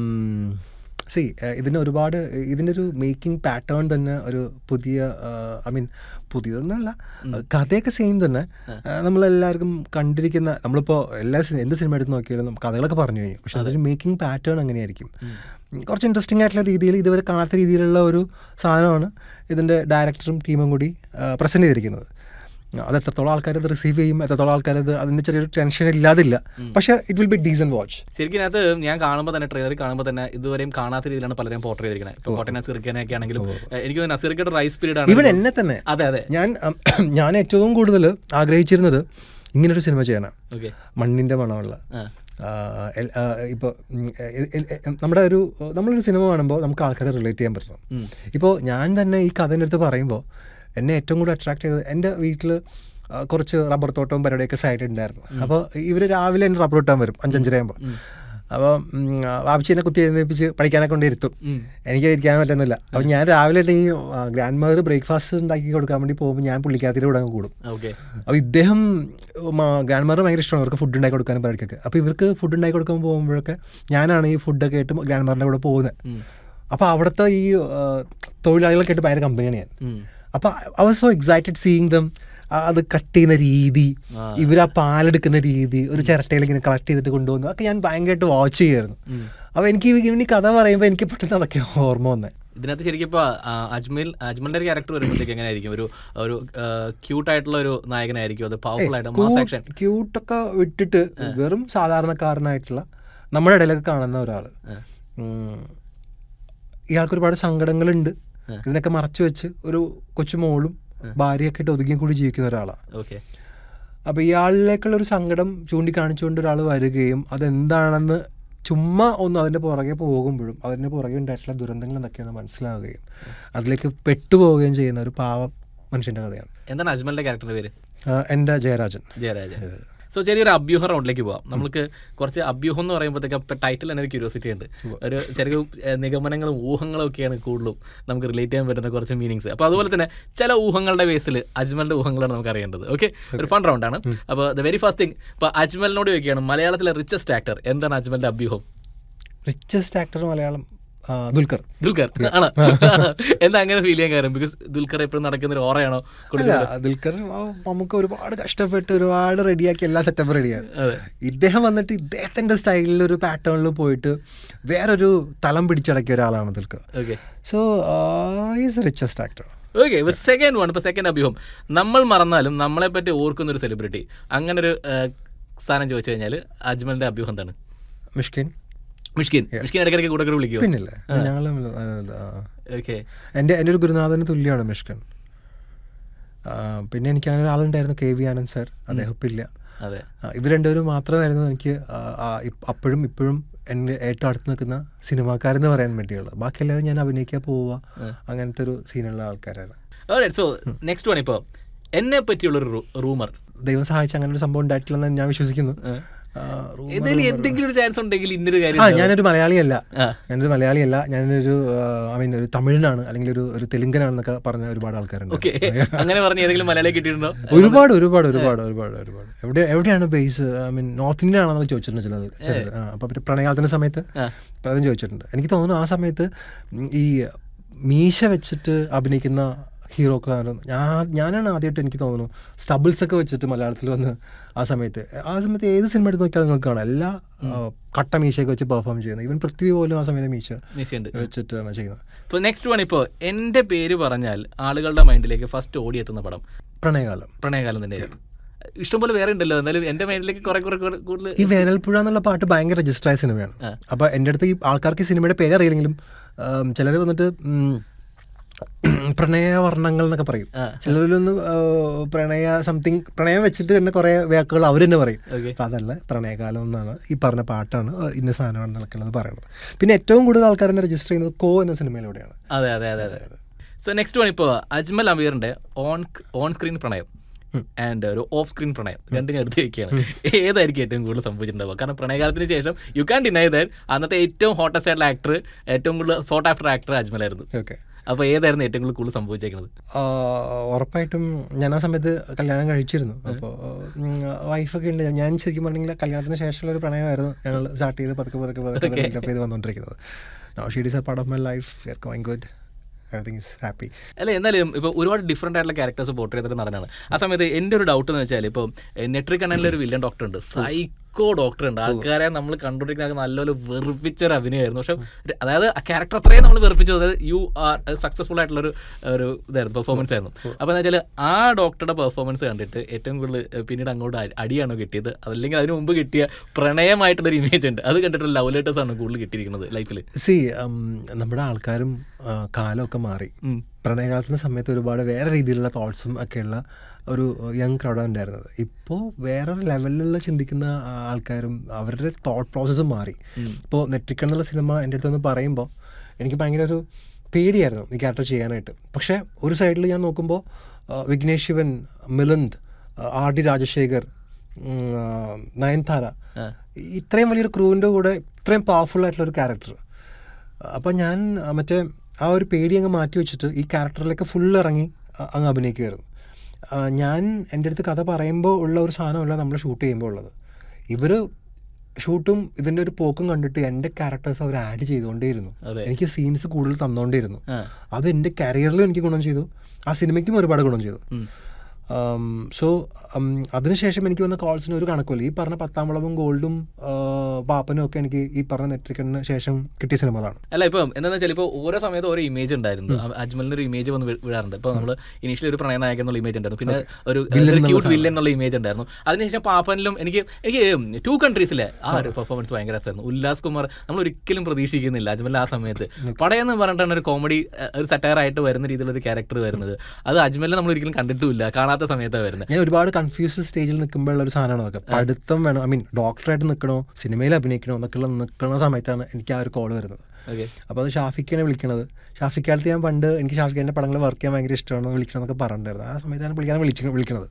സി ഇതിന് ഒരുപാട് ഇതിൻ്റെ ഒരു മേക്കിംഗ് പാറ്റേൺ തന്നെ ഒരു പുതിയ ഐ മീൻ പുതിയതൊന്നുമല്ല കഥയൊക്കെ സെയിം തന്നെ uh, നമ്മളെല്ലാവർക്കും കണ്ടിരിക്കുന്ന നമ്മളിപ്പോൾ എല്ലാ സിനിമ എന്ത് സിനിമ എടുത്ത് നോക്കിയാലും നമുക്ക് കഥകളൊക്കെ പറഞ്ഞു കഴിഞ്ഞു പക്ഷെ അതൊരു മേക്കിംഗ് പാറ്റേൺ അങ്ങനെയായിരിക്കും കുറച്ച് ഇൻട്രസ്റ്റിംഗ് ആയിട്ടുള്ള രീതിയിൽ ഇതുവരെ കാണാത്ത രീതിയിലുള്ള ഒരു സാധനമാണ് ഇതിൻ്റെ ഡയറക്ടറും ടീമും കൂടി പ്രസൻറ്റ് ചെയ്തിരിക്കുന്നത് അത് എത്രത്തോളം ആൾക്കാർ അത് റിസീവ് ചെയ്യും എത്രത്തോളം ആൾക്കാർ അത് അതിൻ്റെ ചെറിയൊരു ടെൻഷൻ ഇല്ലാതില്ല പക്ഷേ it will be decent watch ശരിക്കും അതിനകത്ത് ഞാൻ കാണുമ്പോൾ തന്നെ ട്രെയിലർ കാണുമ്പോൾ തന്നെ ഇതുവരെയും കാണാത്ത രീതിയിലാണ് പലരെയും പോർട്രേ ചെയ്തിരിക്കുന്നത് ഇപ്പോൾ കോട്ടയം നസീർക്കാനൊക്കെ ആണെങ്കിലും ഏഹ് എനിക്ക് തോന്നുന്നു നസീർക്കയുടെ റൈസ് പീരീഡ് ആണ് ഈവൻ എന്നെ തന്നെ അതെ അതെ ഞാൻ ഉം, ഞാൻ ഏറ്റവും കൂടുതൽ ആഗ്രഹിച്ചിരുന്നത് ഇങ്ങനൊരു സിനിമ ചെയ്യണം ഓക്കെ മണ്ണിൻ്റെ മണമുള്ള ആ ഇപ്പോൾ നമ്മുടെ ഒരു നമ്മളൊരു സിനിമ കാണുമ്പോൾ നമുക്ക് ആൾക്കാരെ റിലേറ്റ് ചെയ്യാൻ പറ്റണം ഇപ്പോൾ ഞാൻ തന്നെ ഈ കഥേൻ്റെ അടുത്ത് പറയുമ്പോൾ എന്നെ ഏറ്റവും കൂടുതൽ അട്രാക്ട് ചെയ്തത് എൻ്റെ വീട്ടിൽ കുറച്ച് റബ്ബർ തോട്ടവും പരിപാടിയൊക്കെ സൈഡ് ഉണ്ടായിരുന്നു അപ്പോൾ ഇവർ രാവിലെ എന്നെ റബ്ബർ വെട്ടാൻ വരും അഞ്ചഞ്ചരയാകുമ്പോൾ അപ്പോൾ വാപ്പിച്ചീനെ കുത്തി എഴുന്നേപ്പിച്ച് പഠിക്കാനൊക്കെ കൊണ്ടിരുത്തും എനിക്ക് ഇരിക്കാൻ പറ്റുന്നില്ല അപ്പോൾ ഞാൻ രാവിലെ ഈ ഗ്രാൻഡ് മദർ ബ്രേക്ക്ഫാസ്റ്റ് ഉണ്ടാക്കി കൊടുക്കാൻ വേണ്ടി പോകുമ്പോൾ ഞാൻ പുള്ളിക്കാത്തിൻ്റെ കൂടെ അങ്ങ് കൂടും ഓക്കെ അപ്പോൾ ഇദ്ദേഹം ഗ്രാൻഡ് മദർ ഭയങ്കര ഇഷ്ടമാണ് അവർക്ക് ഫുഡ് ഉണ്ടാക്കി കൊടുക്കാനും പരിപാടിക്കൊക്കെ അപ്പോൾ ഇവർക്ക് ഫുഡ് ഉണ്ടാക്കി കൊടുക്കാൻ പോകുമ്പോഴൊക്കെ ഞാനാണ് ഈ ഫുഡൊക്കെ ആയിട്ട് ഗ്രാൻഡ് മദറിൻ്റെ കൂടെ പോകുന്നത് അപ്പോൾ അവിടുത്തെ ഈ ആ, തൊഴിലാളികളൊക്കെ ആയിട്ട് ഭയങ്കര കമ്പനിയാണ് ഞാൻ അപ്പോൾ I was so excited seeing them അത് കട്ട് ചെയ്യുന്ന രീതി ഇവർ ആ പാലെടുക്കുന്ന രീതി ഒരു ചിരട്ടയിൽ ഇങ്ങനെ കളക്ട് ചെയ്തിട്ട് കൊണ്ടുപോകുന്നു അതൊക്കെ ഞാൻ ഭയങ്കരമായിട്ട് വാച്ച് ചെയ്യായിരുന്നു അപ്പോൾ എനിക്ക് ഇവന് കഥ പറയുമ്പോൾ എനിക്ക് പെട്ടെന്ന് അതൊക്കെ ഓർമ്മ വന്നത് ഇതിനകത്ത് ശരിക്കും ഇപ്പോൾ അജ്മൽ അജ്മലിന്റെ ഒരു ക്യാരക്ടർ വരുമ്പോഴത്തേക്ക് എങ്ങനെ ആയിരിക്കും ഒരു ഒരു ക്യൂട്ട് ആയിട്ടുള്ള ഒരു നായകനായിരിക്കും അത് പവർഫുൾ ആയിട്ട് മാസ് ആക്ഷൻ ക്യൂട്ടൊക്കെ വിട്ടിട്ട് വെറും സാധാരണക്കാരനായിട്ടുള്ള നമ്മുടെ ഇടയിലൊക്കെ കാണുന്ന ഒരാൾ ഇയാൾക്ക് ഒരുപാട് സങ്കടങ്ങളുണ്ട് ഇതിനൊക്കെ മറച്ചു വെച്ച് ഒരു കൊച്ചുമോളും ഭാര്യയൊക്കെ ആയിട്ട് ഒതുങ്ങിയും കൂടി ജീവിക്കുന്ന ഒരാളാണ് ഓക്കെ അപ്പോൾ ഇയാളിലേക്കുള്ള ഒരു സങ്കടം ചൂണ്ടിക്കാണിച്ചുകൊണ്ട് ഒരാൾ വരികയും അതെന്താണെന്ന് ചുമ്മാ ഒന്ന് അതിൻ്റെ പുറകെ പോകുമ്പോഴും അതിൻ്റെ പുറകെ ഉണ്ടായിട്ടുള്ള ദുരന്തങ്ങൾ എന്തൊക്കെയാണെന്ന് മനസ്സിലാവുകയും അതിലേക്ക് പെട്ടുപോവുകയും ചെയ്യുന്ന ഒരു പാവം മനുഷ്യൻ്റെ കഥയാണ് എന്താണ് അജ്മലിന്റെ ക്യാരക്ടറിന്റെ പേര് ആ, എൻ്റെ ജയരാജൻ ജയരാജൻ സോ ചെറിയൊരു അഭ്യൂഹ റൗണ്ടിലേക്ക് പോവാം നമുക്ക് കുറച്ച് അഭ്യൂഹം എന്ന് പറയുമ്പോഴത്തേക്ക് ഇപ്പം ടൈറ്റിൽ തന്നെ ഒരു ക്യൂരിയോസിറ്റി ഉണ്ട് ഒരു ചെറിയ ഏഹ്, നിഗമനങ്ങളും ഊഹങ്ങളും ഒക്കെയാണ് കൂടുതലും നമുക്ക് റിലേറ്റ് ചെയ്യാൻ പറ്റുന്ന കുറച്ച് മീനിങ്സ് അപ്പോൾ അതുപോലെ തന്നെ ചില ഊഹങ്ങളുടെ ബേസിൽ അജ്മലിന്റെ ഊഹങ്ങളാണ് നമുക്ക് അറിയേണ്ടത് ഓക്കെ ഒരു ഫൺ റൗണ്ടാണ് അപ്പോൾ ദ വെരി ഫസ്റ്റ് തിങ് ഇപ്പോൾ അജ്മലിനോട് ചോദിക്കുകയാണ് മലയാളത്തിലെ റിച്ചസ്റ്റ് ആക്ടർ എന്താണ് അജ്മലിന്റെ അഭ്യൂഹം റിച്ചസ്റ്റ് ആക്ടർ മലയാളം ആ, ദുൽഖർ ദുൽഖർ ആണ് എന്താ അങ്ങനെ ഫീൽ ചെയ്യാൻ കാര്യം ബിക്കോസ് ദുൽഖർ എപ്പോഴും നടക്കുന്ന ഒരു ഓറയാണോ അല്ല ദുൽഖർ ആ, നമുക്ക് ഒരുപാട് കഷ്ടപ്പെട്ട് ഒരുപാട് റെഡിയാക്കി എല്ലാ സെറ്റപ്പ് റെഡിയാണ് അതെ ഇദ്ദേഹം വന്നിട്ട് ഇദ്ദേഹത്തിൻ്റെ സ്റ്റൈലിൽ ഒരു പാറ്റേണിൽ പോയിട്ട് വേറൊരു തലം പിടിച്ചടക്കിയ ഒരാളാണ് Dulquer okay so is richest actor okay ഇപ്പൊ സെക്കൻഡ് വൺ ഇപ്പൊ സെക്കൻഡ് അഭ്യൂഹം നമ്മൾ മറന്നാലും നമ്മളെ പറ്റി ഓർക്കുന്ന ഒരു സെലിബ്രിറ്റി അങ്ങനെ ഒരു സ്ഥാനം ചോദിച്ചു കഴിഞ്ഞാൽ അജ്മലിന്റെ അഭ്യൂഹം എന്താണ് മിഷ്കിൻ മിഷ്കിൻ മിഷ്കിൻ ഇടയ്ക്കിടയ്ക്ക് കൂടെ കൂടെ വിളിക്കുമോ പിന്നില്ലേ ഞങ്ങൾ ഓക്കെ എൻ്റെ എൻ്റെ ഒരു ഗുരുനാഥന് തുല്യമാണ് മിഷ്കിൻ ആ, പിന്നെ എനിക്ക് അങ്ങനെ ഒരാളുണ്ടായിരുന്നു കെ വി ആനന്ദ് സാർ അദ്ദേഹം ഇപ്പം ഇല്ല അതെ ആ, ഇവർ രണ്ടുപേരും മാത്രമായിരുന്നു എനിക്ക് ആ, ആ, ഇപ്പ- അപ്പോഴും ഇപ്പോഴും എൻ്റെ ഏറ്റവും അടുത്ത് നിൽക്കുന്ന സിനിമാക്കാരെന്ന് പറയാൻ വേണ്ടിയുള്ളത് ബാക്കി എല്ലാവരും ഞാൻ അഭിനയിക്കാൻ പോവുക അങ്ങനത്തെ ഒരു സീനുള്ള ആൾക്കാരാണ് സോ നെക്സ്റ്റ് വൺ ഇപ്പോൾ എന്നെ പറ്റിയുള്ളൊരു റൂമർ ദൈവം സഹായിച്ച് അങ്ങനെ ഒരു സംഭവം ഉണ്ടായിട്ടില്ലെന്ന് ഞാൻ വിശ്വസിക്കുന്നു ആ, റൂ- എന്തെങ്കിലും എന്തെങ്കിലും ഒരു ചാൻസ് ഉണ്ടെങ്കിൽ ഇന്നൊരു കാര്യം ആ ഞാനൊരു മലയാളിയല്ല ആ. ഞാനൊരു മലയാളിയല്ല ഞാനൊരു ഐ മീൻ ഒരു തമിഴനാണ് അല്ലെങ്കിൽ ഒരു ഒരു തെലുങ്കനാണെന്നൊക്കെ പറഞ്ഞ ഒരുപാട് ആൾക്കാരുണ്ട് ഓക്കെ അങ്ങനെ പറഞ്ഞ് ഏതെങ്കിലും മലയാളി കിട്ടിയിട്ടുണ്ടോ ഒരുപാട് ഒരുപാട് ഒരുപാട് ഒരുപാട് ഒരുപാട് എവിടെ എവിടെയാണ് base I mean north Indian ആണെന്നൊക്കെ ചോദിച്ചിട്ടുണ്ട് ചില ചിലർ അപ്പോൾ മറ്റേ പ്രണയാളത്തിൻ്റെ സമയത്ത് ആ. പലരും ചോദിച്ചിട്ടുണ്ട് എനിക്ക് തോന്നുന്നു ആ സമയത്ത് ഉം ഈ മീശ വെച്ചിട്ട് അഭിനയിക്കുന്ന ഹീറോക്കാണ് ഞാൻ ഞാനാണ് ആദ്യമായിട്ട് എനിക്ക് തോന്നുന്നു സ്റ്റബിൾസ് ഒക്കെ വെച്ചിട്ട് മലയാളത്തിൽ വന്ന് ആ സമയത്ത് ആ സമയത്ത് ഏത് സിനിമ എടുത്ത് നോക്കിയാലും നിങ്ങൾക്ക് കാണാം എല്ലാ ആ, കട്ട മീശയൊക്കെ വെച്ച് പെർഫോം ചെയ്യുന്നത് ഈവൻ പൃഥ്വി പോലും ആ സമയത്ത് മീശ മിസ്സുണ്ട് വെച്ചിട്ടാണ് ചെയ്യുന്നത് ഇപ്പോൾ നെക്സ്റ്റ് വൺ ഇപ്പോൾ എൻ്റെ പേര് പറഞ്ഞാൽ ആളുകളുടെ മൈൻഡിലേക്ക് ഫസ്റ്റ് ഓടിയെത്തുന്ന പടം പ്രണയകാലം പ്രണയകാലം തന്നെയായിരുന്നു ഇഷ്ടംപോലെ വേറെ ഉണ്ടല്ലോ എന്നാലും എൻ്റെ മൈൻഡിലേക്ക് കുറെ കുറെ കുറെ കൂടുതൽ ഈ വേനൽപ്പുഴ എന്നുള്ള പാട്ട് ഭയങ്കര രജിസ്റ്റർ ആയ സിനിമയാണ് അപ്പോൾ എൻ്റെ അടുത്ത് ഈ ആൾക്കാർക്ക് ഈ സിനിമയുടെ പേര് അറിയില്ലെങ്കിലും ചിലർ വന്നിട്ട് ഉം, പ്രണയവർണ്ണങ്ങൾ എന്നൊക്കെ പറയും ചിലരൊന്ന് പ്രണയ സംതിങ് പ്രണയം വെച്ചിട്ട് തന്നെ കുറേ വാക്കുകൾ അവർ തന്നെ പറയും Okay. അപ്പം അതല്ല പ്രണയകാലം എന്നാണ് ഈ പറഞ്ഞ പാട്ടാണ് ആ, ഇന്ന സാധനമാണെന്നൊക്കെയുള്ളത് പറയുന്നത് പിന്നെ ഏറ്റവും കൂടുതൽ ആൾക്കാർ തന്നെ രജിസ്റ്റർ ചെയ്യുന്നത് കോ എന്ന സിനിമയിലൂടെയാണ് അതെ അതെ അതെ അതെ സോ നെക്സ്റ്റ് വൺ ഇപ്പോൾ അജ്മൽ അമീറിന്റെ ഓൺ ഓൺ സ്ക്രീൻ പ്രണയം ആൻഡ് ഒരു ഓഫ് സ്ക്രീൻ പ്രണയം രണ്ടും ഞാൻ എടുത്ത് വെക്കുകയാണ് ഏതായിരിക്കും ഏറ്റവും കൂടുതൽ സംഭവിച്ചിട്ടുണ്ടാവുക കാരണം പ്രണയകാലത്തിന് ശേഷം യു ക്യാൻ ഡിനൈ ദാറ്റ് അന്നത്തെ ഏറ്റവും ഹോട്ടസ്റ്റ് ആയിട്ടുള്ള ആക്ടർ ഏറ്റവും കൂടുതൽ സോട്ട് ആഫ്റ്റർ ആക്ടർ അജ്മലായിരുന്നു ഓക്കെ അപ്പോൾ ഏതായിരുന്നു ഏറ്റവും കൂടുതൽ കൂടുതൽ സംഭവിച്ചേക്കുന്നത് ഉറപ്പായിട്ടും ഞാൻ ആ സമയത്ത് കല്യാണം കഴിച്ചിരുന്നു അപ്പോൾ വൈഫൊക്കെ ഉണ്ട് ഞാൻ ശരിക്കും പറഞ്ഞെങ്കിൽ കല്യാണത്തിന് ശേഷമുള്ള ഒരു പ്രണയമായിരുന്നു ഞങ്ങൾ സ്റ്റാർട്ട് ചെയ്ത് പതുക്കെ പതുക്കെ പതുക്കെ ഡെവലപ്പ് ചെയ്ത് വന്നുകൊണ്ടിരിക്കുന്നത് no she'd is a part of my life we are going good everything is happy അല്ല എന്നാലും ഇപ്പോൾ ഒരുപാട് ഡിഫറെൻ്റ് ആയിട്ടുള്ള ക്യാരക്ടേഴ്സ് പോർട്രേ ചെയ്തിട്ട് നടനാണ് ആ സമയത്ത് എൻ്റെ ഒരു ഡൗട്ട് എന്ന് വെച്ചാൽ ഇപ്പോൾ നെട്രി കണ്ണനിലെ ഒരു വില്ലൻ ഡോക്ടർ ഉണ്ട് സൈക്കോ ഡോക്ടർ ഉണ്ട് ആൾക്കാരെ നമ്മൾ കണ്ടുകൊണ്ടിരിക്കുന്ന നല്ലൊരു വെറുപ്പിച്ച ഒരു അഭിനയമായിരുന്നു പക്ഷെ ഒരു- അതായത് ആ ക്യാരക്ടർ അത്രയും നമ്മൾ വെറുപ്പിച്ചു അതായത് യു ആർ സക്സസ്ഫുൾ ആയിട്ടുള്ള ഒരു ഒരു ഇതായിരുന്നു പെർഫോമൻസ് ആയിരുന്നു അപ്പോൾ എന്ന് വെച്ചാൽ ആ ഡോക്ടറുടെ പെർഫോമൻസ് കണ്ടിട്ട് ഏറ്റവും കൂടുതൽ ഏഹ്, പിന്നീട് അങ്ങോട്ട് അ- അടിയാണോ കിട്ടിയത് അതല്ലെങ്കിൽ അതിന് മുമ്പ് കിട്ടിയ പ്രണയമായിട്ടുള്ളൊരു ഇമേജ് ഉണ്ട് അത് കണ്ടിട്ട് ലവ് ലെറ്റേഴ്സ് ആണ് കൂടുതൽ കിട്ടിയിരിക്കുന്നത് ലൈഫിൽ സി നമ്മുടെ ആൾക്കാരും ആ, കാലമൊക്കെ മാറി പ്രണയകാലത്തിൻ്റെ സമയത്ത് ഒരുപാട് വേറെ രീതിയിലുള്ള തോട്ട്സും ഒക്കെയുള്ള ഒരു യങ് ക്രൗഡാണ് ഉണ്ടായിരുന്നത് ഇപ്പോൾ വേറൊരു ലെവലിലുള്ള ചിന്തിക്കുന്ന ആ, ആൾക്കാരും അവരുടെ തോട്ട് പ്രോസസ്സും മാറി ഇപ്പോൾ നെറ്റിക്കൺ എന്നുള്ള സിനിമ എൻ്റെ അടുത്തൊന്ന് പറയുമ്പോൾ എനിക്ക് ഭയങ്കര ഒരു പേടിയായിരുന്നു ഈ ക്യാരക്ടർ ചെയ്യാനായിട്ട് പക്ഷേ ഒരു സൈഡിൽ ഞാൻ നോക്കുമ്പോൾ ആ, വിഘ്നേഷ് ശിവൻ മിലന്ത് ആർ ഡി രാജശേഖർ ഉം, ആ, നയൻതാര ഇത്രയും വലിയൊരു ക്രൂവിൻ്റെ കൂടെ ഇത്രയും പവർഫുൾ ആയിട്ടുള്ള ഒരു ക്യാരക്ടർ അപ്പം ഞാൻ ആ, മറ്റേ ആ ഒരു പേടി അങ്ങ് മാറ്റി വെച്ചിട്ട് ഈ ക്യാരക്ടറിലേക്ക് ഫുൾ ഇറങ്ങി അ- അങ്ങ് അഭിനയിക്കുമായിരുന്നു ആ, ഞാൻ എൻ്റെ അടുത്ത് കഥ പറയുമ്പോൾ ഉള്ള ഒരു സാധനമല്ല നമ്മൾ ഷൂട്ട് ചെയ്യുമ്പോൾ ഉള്ളത് ഇവർ ഷൂട്ടും ഇതിൻ്റെ ഒരു പോക്കും കണ്ടിട്ട് എൻ്റെ ക്യാരക്ടേഴ്സ് അവർ ആഡ് ചെയ്തുകൊണ്ടേയിരുന്നു അതെ. എനിക്ക് സീൻസ് കൂടുതൽ തന്നുകൊണ്ടേയിരുന്നു ആ. അത് എൻ്റെ കരിയറിലും എനിക്ക് ഗുണം ചെയ്തു ആ സിനിമയ്ക്കും ഒരുപാട് ഗുണം ചെയ്തു ഉം. സോ അതിനുശേഷം എനിക്ക് വന്ന കോൾസിന് ഒരു കണക്കുമില്ല ഈ പറഞ്ഞ പത്താം വിളവും ഗോൾഡും ആ, പാപ്പനും ഒക്കെ എനിക്ക് ഈ പറഞ്ഞ നെട്രിക്കണിന് ശേഷം കിട്ടിയ സിനിമകളാണ് അല്ല ഇപ്പം എന്താണെന്ന് വെച്ചാൽ ഇപ്പോൾ ഓരോ സമയത്ത് ഓരോ ഇമേജ് ഉണ്ടായിരുന്നു അ- അജ്മലിന്റെ ഒരു ഇമേജ് വന്ന് വി- വിടാറുണ്ട് ഇപ്പോൾ നമ്മൾ ഇനീഷ്യലി ഒരു പ്രണയനായകൻ എന്നുള്ള ഇമേജ് ഉണ്ടായിരുന്നു പിന്നെ ഒരു ക്യൂട്ട് വില്ലൻ എന്നുള്ള ഇമേജ് ഉണ്ടായിരുന്നു അതിനുശേഷം പാപ്പനിലും എനിക്ക് എനിക്ക് ടു കൺട്രീസിലെ ആ ഒരു പെർഫോമൻസ് ഭയങ്കര രസമായിരുന്നു ഉല്ലാസ് കുമാർ നമ്മൾ ഒരിക്കലും പ്രതീക്ഷിക്കുന്നില്ല അജ്മൽ ആ സമയത്ത് പടയെന്ന് പറഞ്ഞിട്ടാണ് ഒരു കോമഡി ഒരു സറ്റയർ ആയിട്ട് വരുന്ന രീതിയിലുള്ള ഒരു ക്യാരക്ടർ വരുന്നത് അത് അജ്മലിനെ നമ്മൾ ഒരിക്കലും കണ്ടിട്ടുമില്ല കാണാത്ത സമയത്താണ് വരുന്നത് ഞാൻ ഒരുപാട് കൺഫ്യൂസ്ഡ് സ്റ്റേജിൽ നിൽക്കുമ്പോഴുള്ള ഒരു സാധനമാണ് അതൊക്കെ പഠിത്തം വേണം ഐ മീൻ ഡോക്ടറായിട്ട് നിൽക്കണോ സിനിമയിൽ അഭിനയിക്കണോ എന്നൊക്കെയുള്ള നിൽക്കുന്ന സമയത്താണ് എനിക്ക് ആ ഒരു കോൾ വരുന്നത് ഓക്കെ അപ്പോൾ അത് ഷാഫിക്കാണ് വിളിക്കണത് ഷാഫിക്കാലത്ത് ഞാൻ പണ്ട് എനിക്ക് ഷാഫിക്കാൻ്റെ പടങ്ങൾ വർക്ക് ചെയ്യാൻ ഭയങ്കര ഇഷ്ടമാണ് വിളിക്കണം എന്നൊക്കെ പറഞ്ഞിട്ടുണ്ടായിരുന്നു ആ സമയത്താണ് പുള്ളിക്കാരൻ വിളിച്ച് വിളിക്കണത്